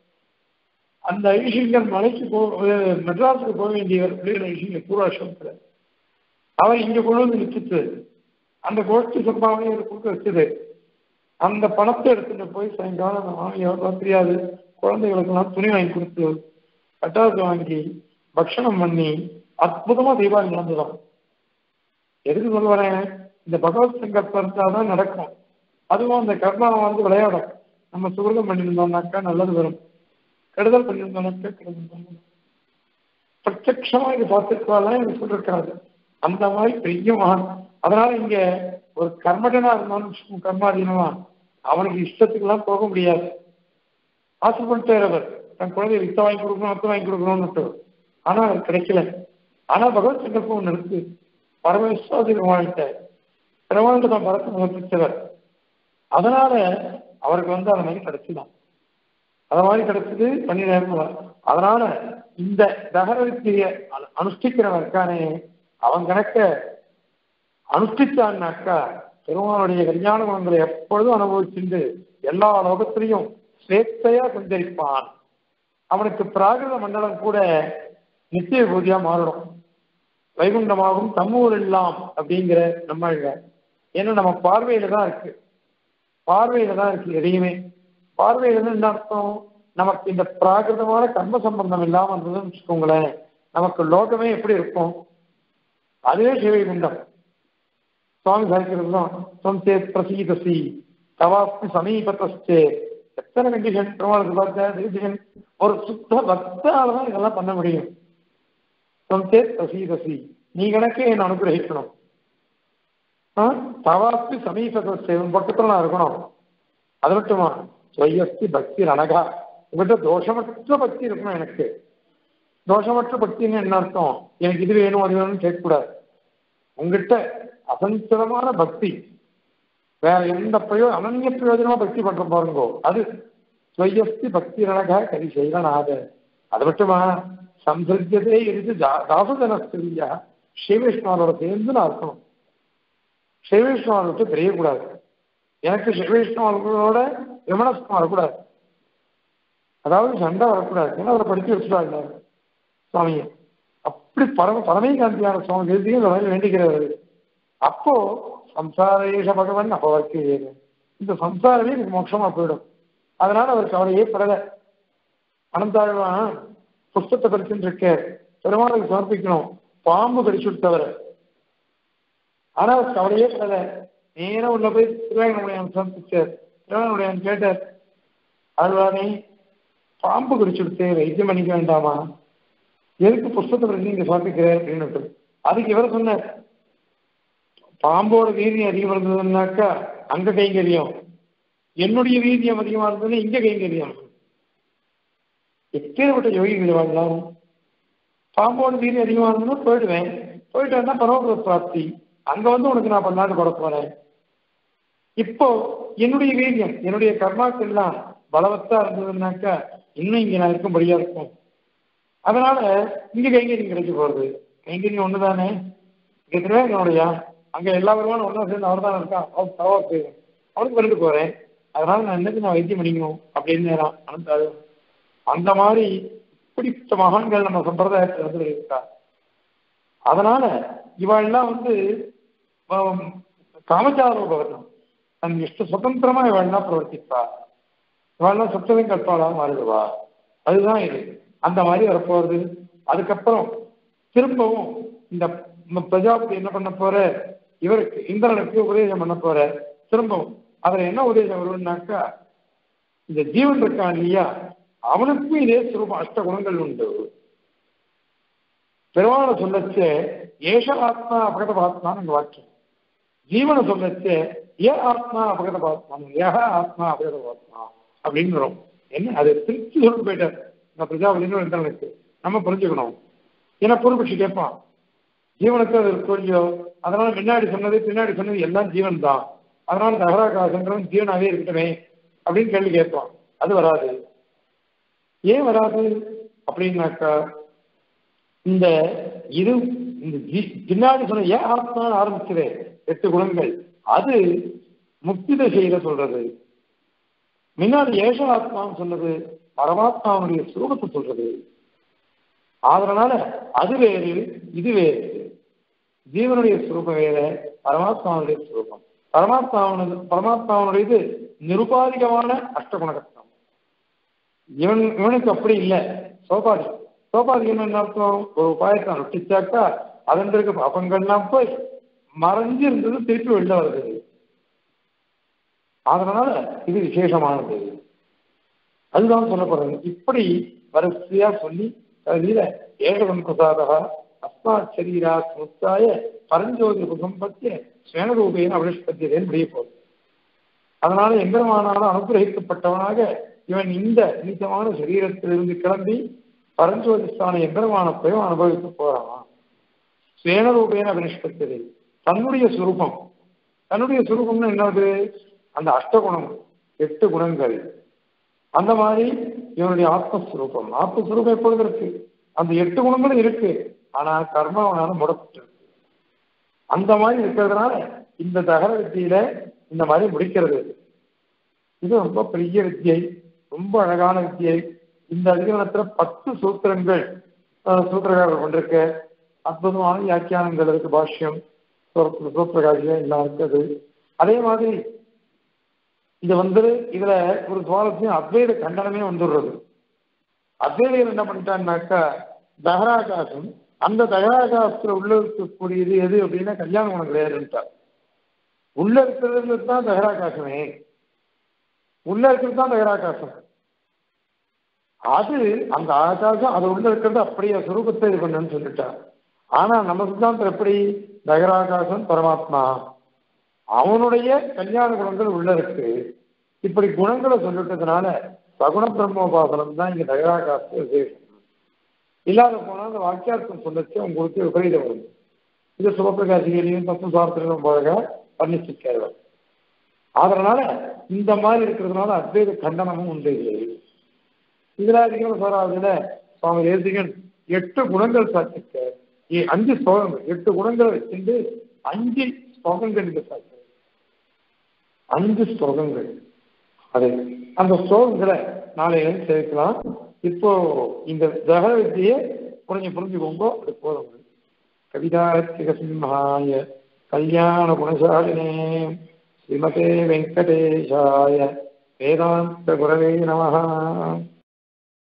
அந்த ஐஷிங்கர் மலைக்கு போ மெட்ராஸுக்கு போக வேண்டியவர் பிள்ளைகள் ஐஷிங்கர் பூர்வாசிரமத்தில் அவர் இங்க கொண்டு வந்து நிறுத்திட்டு அந்த கோஷ்டி சம்பாவனை கொடுக்க வச்சது அந்த பணத்தை எடுத்துட்டு போய் சாயங்காலம் அந்த மாமியார் தெரியாது குழந்தைகளுக்கெல்லாம் துணி வாங்கி கொடுத்து கட்டாசு வாங்கி பக்ஷணம் பண்ணி அற்புதமா தீபாவளி நடந்துதான் எதுக்கு சொல்ல வரேன் இந்த பகவத் சங்கல்பம் இருந்தாதான் நடக்கும் அதுவும் அந்த கர்மாவை வந்து விளையாடும் நம்ம சுகிருதம் பண்ணியிருந்தோம்னாக்கா நல்லது வரும் கெடுதல் பண்ணியிருந்தோம்னாக்கா கெடுதல் பண்ணும் பிரத்யட்சமா இது பார்த்துக்கலாம் எனக்கு சொல்லிருக்காரு அந்த மாதிரி பெரிய மகான் அதனால இங்க ஒரு கர்மடனா இருந்தாலும் கர்மாதீனமா அவனுக்கு இஷ்டத்துக்கெல்லாம் போக முடியாது ஆசைப்பட்டார் அவர் தன் குழந்தை வித்த வாங்கி கொடுக்கணும் அத்தை வாங்கி கொடுக்கணும்னு ஆனா அது கிடைக்கல ஆனா பகவத் சங்கல்பம் ஒன்று இருக்கு பரமேஸ்வரி பெருமாள்கிட்ட பெருமாள்கிட்ட தான் பரத்தை சமர்ப்பித்தவர் அதனால அவருக்கு வந்து அந்த மாதிரி கிடைச்சுதான் அது மாதிரி கிடைச்சது பண்ணி நேரம் அதனால இந்த தகர வித்தியை அனுஷ்டிக்கிறவன் இருக்கானே அவன் கணக்க அனுஷ்டித்தான்னாக்கா பெருமானுடைய கல்யாண குணங்களை எப்பொழுதும் அனுபவிச்சுண்டு எல்லா லோகத்திலையும் ஸ்வேத்தையா சஞ்சரிப்பான் அவனுக்கு பிராகிருத மண்டலம் கூட நித்திய பூஜையா மாறணும் வைகுண்டமாகும் தம்மூர் இல்லாம் அப்படிங்கிற நம்ம ஏன்னா நம்ம பார்வையில தான் இருக்கு பார்வையில தான் இருக்கு எதையுமே பார்வையில என்ன அர்த்தம் நமக்கு இந்த பிராகிருதமான கர்ம சம்பந்தம் இல்லாம இருந்ததுன்னு வச்சுக்கோங்களேன் நமக்கு லோகமே எப்படி இருக்கும் அதுவே சிவைகுண்டம் சுவாமி சாய்க்கிறதும் சொந்தேத் பிரசீதசி தவாஸ்மி சமீபத்தே எத்தனை கண்டிஷன் பெருமாளுக்கு பார்த்தா ஒரு சுத்த பக்தால தான் இதெல்லாம் பண்ண முடியும் சொந்தேத் பிரசீதசி நீ கணக்கே என்ன அனுகிரகிக்கணும் தவாஸ்மி சமீபத்தே உன் பக்கத்துல நான் இருக்கணும் அது மட்டுமா ஸ்வயஸ்தி பக்தி ரணகா உங்கள்கிட்ட தோஷமற்ற பக்தி இருக்கணும் எனக்கு தோஷமற்ற பக்தின்னு என்ன அர்த்தம் எனக்கு இது வேணும் அது வேணும்னு கேட்கக்கூடாது உங்ககிட்ட அசஞ்சலமான பக்தி வேற எந்த பிரயோ அனன்ய பிரயோஜனமா பக்தி பண்ற பாருங்கோ அது ஸ்வயஸ்தி பக்தி ரணகா கரி செய்யலாத அது மட்டுமா சம்சர்ஜதே இருந்து தாசஜனஸ்திரியா ஸ்ரீவைஷ்ணவரோட சேர்ந்து நான் இருக்கணும் ஸ்ரீவைஷ்ணவர் விட்டு தெரியக்கூடாது எனக்கு ஸ்ரீவைஷ்ணவர்களோட விமனஸ்தம் வரக்கூடாது அதாவது சண்டை வரக்கூடாது ஏன்னா அவரை படிக்க வச்சுட்டாங்க சுவாமியை அப்படி பரம பரமேகாந்தியான சுவாமி எழுதியும் இந்த மாதிரி வேண்டிக்கிறாரு அப்போ சம்சாரேஷ பகவன் அப்பவர்க்கு இந்த சம்சாரமே எனக்கு மோட்சமா போயிடும் அதனால அவர் கவலையே படலை அனந்தாழ்வான் புஸ்தத்தை படிச்சுட்டு இருக்க பெருமாளுக்கு சமர்ப்பிக்கணும் பாம்பு கடிச்சு விட்டவர் ஆனா அவர் கவலையே படலை நேரம் உள்ள போய் திருவாயனுடையான் சமர்ப்பிச்சார் திருவாயனுடையான் கேட்டார் ஆழ்வானே பாம்பு கடிச்சு விட்டு வைத்தியம் பண்ணிக்க வேண்டாமா எதுக்கு புஸ்தத்தை பற்றி நீங்க சமர்ப்பிக்கிறார் அப்படின்னு அதுக்கு இவர் சொன்னார் பாம்போட வீரியம் அதிகமா இருந்ததுன்னாக்கா அங்க கைங்கரியம் என்னுடைய வீரியம் அதிகமா இருந்ததுன்னா இங்க கைங்கரியம் எப்பேற்பட்ட யோகிகள் வாழலாம் பாம்போட வீரியம் அதிகமா இருந்ததுன்னா போயிடுவேன் போயிட்டு வந்தா பரவ பிராப்தி அங்க வந்து உனக்கு நான் பன்னாட்டு கொட போறேன் இப்போ என்னுடைய வீரியம் என்னுடைய கர்மாக்கள்லாம் பலவத்தா இருந்ததுன்னாக்கா இன்னும் இங்க நான் இருக்கும்படியா இருக்கும் அதனால இங்க கைங்கரியம் கிடைக்க போறது கைங்கரியம் ஒண்ணுதானே இங்க திருவேங்கனுடையா அங்க எல்லா வருமானம் ஒன்றா சேர்ந்து அவர் தான் இருக்கான் அவர் தவா போயிடும் அவனுக்கு பண்ணிட்டு போறேன் அதனால நான் என்னது நான் வைத்தியம் பண்ணிக்கணும் அப்படின்னு நேரம் அனந்தாரு அந்த மாதிரி இப்படிப்பட்ட மகான்கள் நம்ம சம்பிரதாயத்தில் வந்து இருக்கா அதனால இவாள்லாம் வந்து காமச்சார பகவதம் தன் இஷ்ட சுதந்திரமா இவாள்லாம் பிரவர்த்திப்பா இவாள்லாம் சுத்ததையும் கற்பாளா மாறிடுவா அதுதான் இது அந்த மாதிரி வரப்போறது அதுக்கப்புறம் திரும்பவும் இந்த பிரஜாபதி என்ன பண்ண போற இவருக்கு இந்திரனுக்கு உபதேசம் பண்ண போற திரும்பவும் அதுல என்ன உபதேசம் வரும்னாக்கா இந்த ஜீவன் இருக்கான் இல்லையா அவனுக்கும் இதே சுரூபம் அஷ்ட குணங்கள் உண்டு பெருமாளை சொல்லச்சு ஏஷ ஆத்மா அபகத பாத்மான்னு வாக்கியம் ஜீவனை சொல்லச்சு ஏ ஆத்மா அபகத பாத்மா ஏக ஆத்மா அபகத பாத்மா அப்படின்னு வரும் என்ன அது திருச்சி சொல்ல போயிட்டார் இந்த பிரஜாபதினு ஒரு இந்திரன் இருக்கு நம்ம புரிஞ்சுக்கணும் ஏன்னா பூர்வபட்சி கேட்பான் ஜீவனுக்கு அது இருக்கோ இல்லையோ அதனால முன்னாடி சொன்னது பின்னாடி சொன்னது எல்லாம் ஜீவன் தான் அதனால தகராகாசங்கிறவன் ஜீவனாவே இருக்கட்டுமே அப்படின்னு கேள்வி கேட்பான் அது வராது ஏன் வராது அப்படின்னாக்கா இந்த இது இந்த ஜி- பின்னாடி சொன்ன ஏன் ஆத்மான்னு ஆரம்பிச்சதே எட்டு குணங்கள் அது முக்தி தசையில சொல்றது முன்னாடி ஏஷ ஆத்மான்னு சொன்னது பரமாத்மாவுடைய சுரூபத்தை சொல்றது அதனால அது வேறு இது வேறு ஜீவனுடைய சுரூபம் வேற பரமாத்மாவுடைய சுரூபம் பரமாத்மாவனது பரமாத்மாவனுடையது நிருபாதிகமான அஷ்டகுணகத்தம் இவன் இவனுக்கு அப்படி இல்லை சோபாதி சோபாதிகம் என்ன அர்த்தம் ஒரு உபாயத்தை நொட்டிச்சாக்கா அதன் இருக்க பாபங்கள்லாம் போய் மறைஞ்சு இருந்தது திருப்பி வெளில வருது அதனால இது விசேஷமானது அதுதான் சொல்லப்படுறது இப்படி வரிசையா சொல்லி கடைசியில ஏகவன் பிரசாதா அஸ்மாத் சரீரா சமுத்தாய பரஞ்சோதி உபசம்பத்திய ஸ்வேனரூபேன அவிஷ்பத்தியதேன்னு முடிய போகுது அதனால எம்பெருமானாலும் அனுகிரகிக்கப்பட்டவனாக இவன் இந்த நீச்சமான சரீரத்திலிருந்து கிளம்பி பரஞ்சோதிஸ்தான எம்பெருமான போய் அனுபவிக்க போறான் ஸ்வேனரூபேன அபினிஷ்பத்தியதே தன்னுடைய சுரூபம் தன்னுடைய சுரூபம்னு என்னது அந்த அஷ்டகுணம் எட்டு குணங்கள் அந்த மாதிரி இவனுடைய ஆத்மஸ்வரூபம் ஆத்மஸ்வரூபம் எப்பொழுது இருக்கு அந்த எட்டு குணங்களும் இருக்கு ஆனா கர்மாவனால முடப்பட்டிருக்கு அந்த மாதிரி இருக்கிறதுனால இந்த தகர வித்தியில இந்த மாதிரி முடிக்கிறது இது ரொம்ப பெரிய வித்தியை ரொம்ப அழகான வித்தியை இந்த அதிகரணத்துல பத்து சூத்திரங்கள் அஹ், சூத்திரக்காரர் கொண்டிருக்க அற்புதமான வியாக்கியானங்கள் இருக்கு பாஷ்யம் சூத்திரகாரியம் எல்லாம் இருக்குது அதே மாதிரி இது வந்து இதுல ஒரு சுவாரஸ்யம் அத்வைத கண்டனமே வந்துடுறது அத்வைதம் என்ன பண்ணிட்டான்னாக்கா தகராகாசம் அந்த தகராகாசத்துல உள்ள இருக்கக்கூடியது எது அப்படின்னா கல்யாண குணம் கிடையாதுன்ட்டார் உள்ள இருக்கிறது தான் தகராகாசமே உள்ள இருக்கிறது தான் தகராகாசம் அது அந்த ஆகாசம் அது உள்ள இருக்கிறது அப்படியே சுரூபத்தை இது பண்ணுன்னு சொல்லிட்டார் ஆனா நம்ம சித்தாந்தம் எப்படி தகராகாசம் பரமாத்மா அவனுடைய கல்யாண குணங்கள் உள்ள இருக்கு இப்படி குணங்களை சொல்லிட்டதுனால சகுண பிரம்மோபாசனம் தான் இங்க தகராகாச விசேஷம் இல்லாத போனா அந்த வாக்கியார்த்தம் சொல்லச்சு உங்களுக்கு விபரீதம் வரும் இது சிவபிரகாசிகளையும் தத்துவ சாஸ்திரம் போக வர்ணிச்சிருக்காரு அதனால இந்த மாதிரி இருக்கிறதுனால அத்வைத கண்டனமும் உண்டு இல்லை இதுல அதிகம் சொல்றாதுல சுவாமி தேசிகன் எட்டு குணங்கள் சாத்திருக்க ஏ- அஞ்சு ஸ்லோகங்கள் எட்டு குணங்களை வச்சுட்டு அஞ்சு ஸ்லோகங்கள் இங்க சாத்திரு அஞ்சு ஸ்லோகங்கள் அது அந்த ஸ்லோகங்களை நாளைய சேர்க்கலாம் இப்போ இந்த தகர வித்தியை புரிஞ்சு புரிஞ்சுக்கோங்க அது போதும் கவிதார்த்திக சிம்ஹாய கல்யாண குணசாலினே ஸ்ரீமதே வெங்கடேஷாய வேதாந்த குரவே நமஹ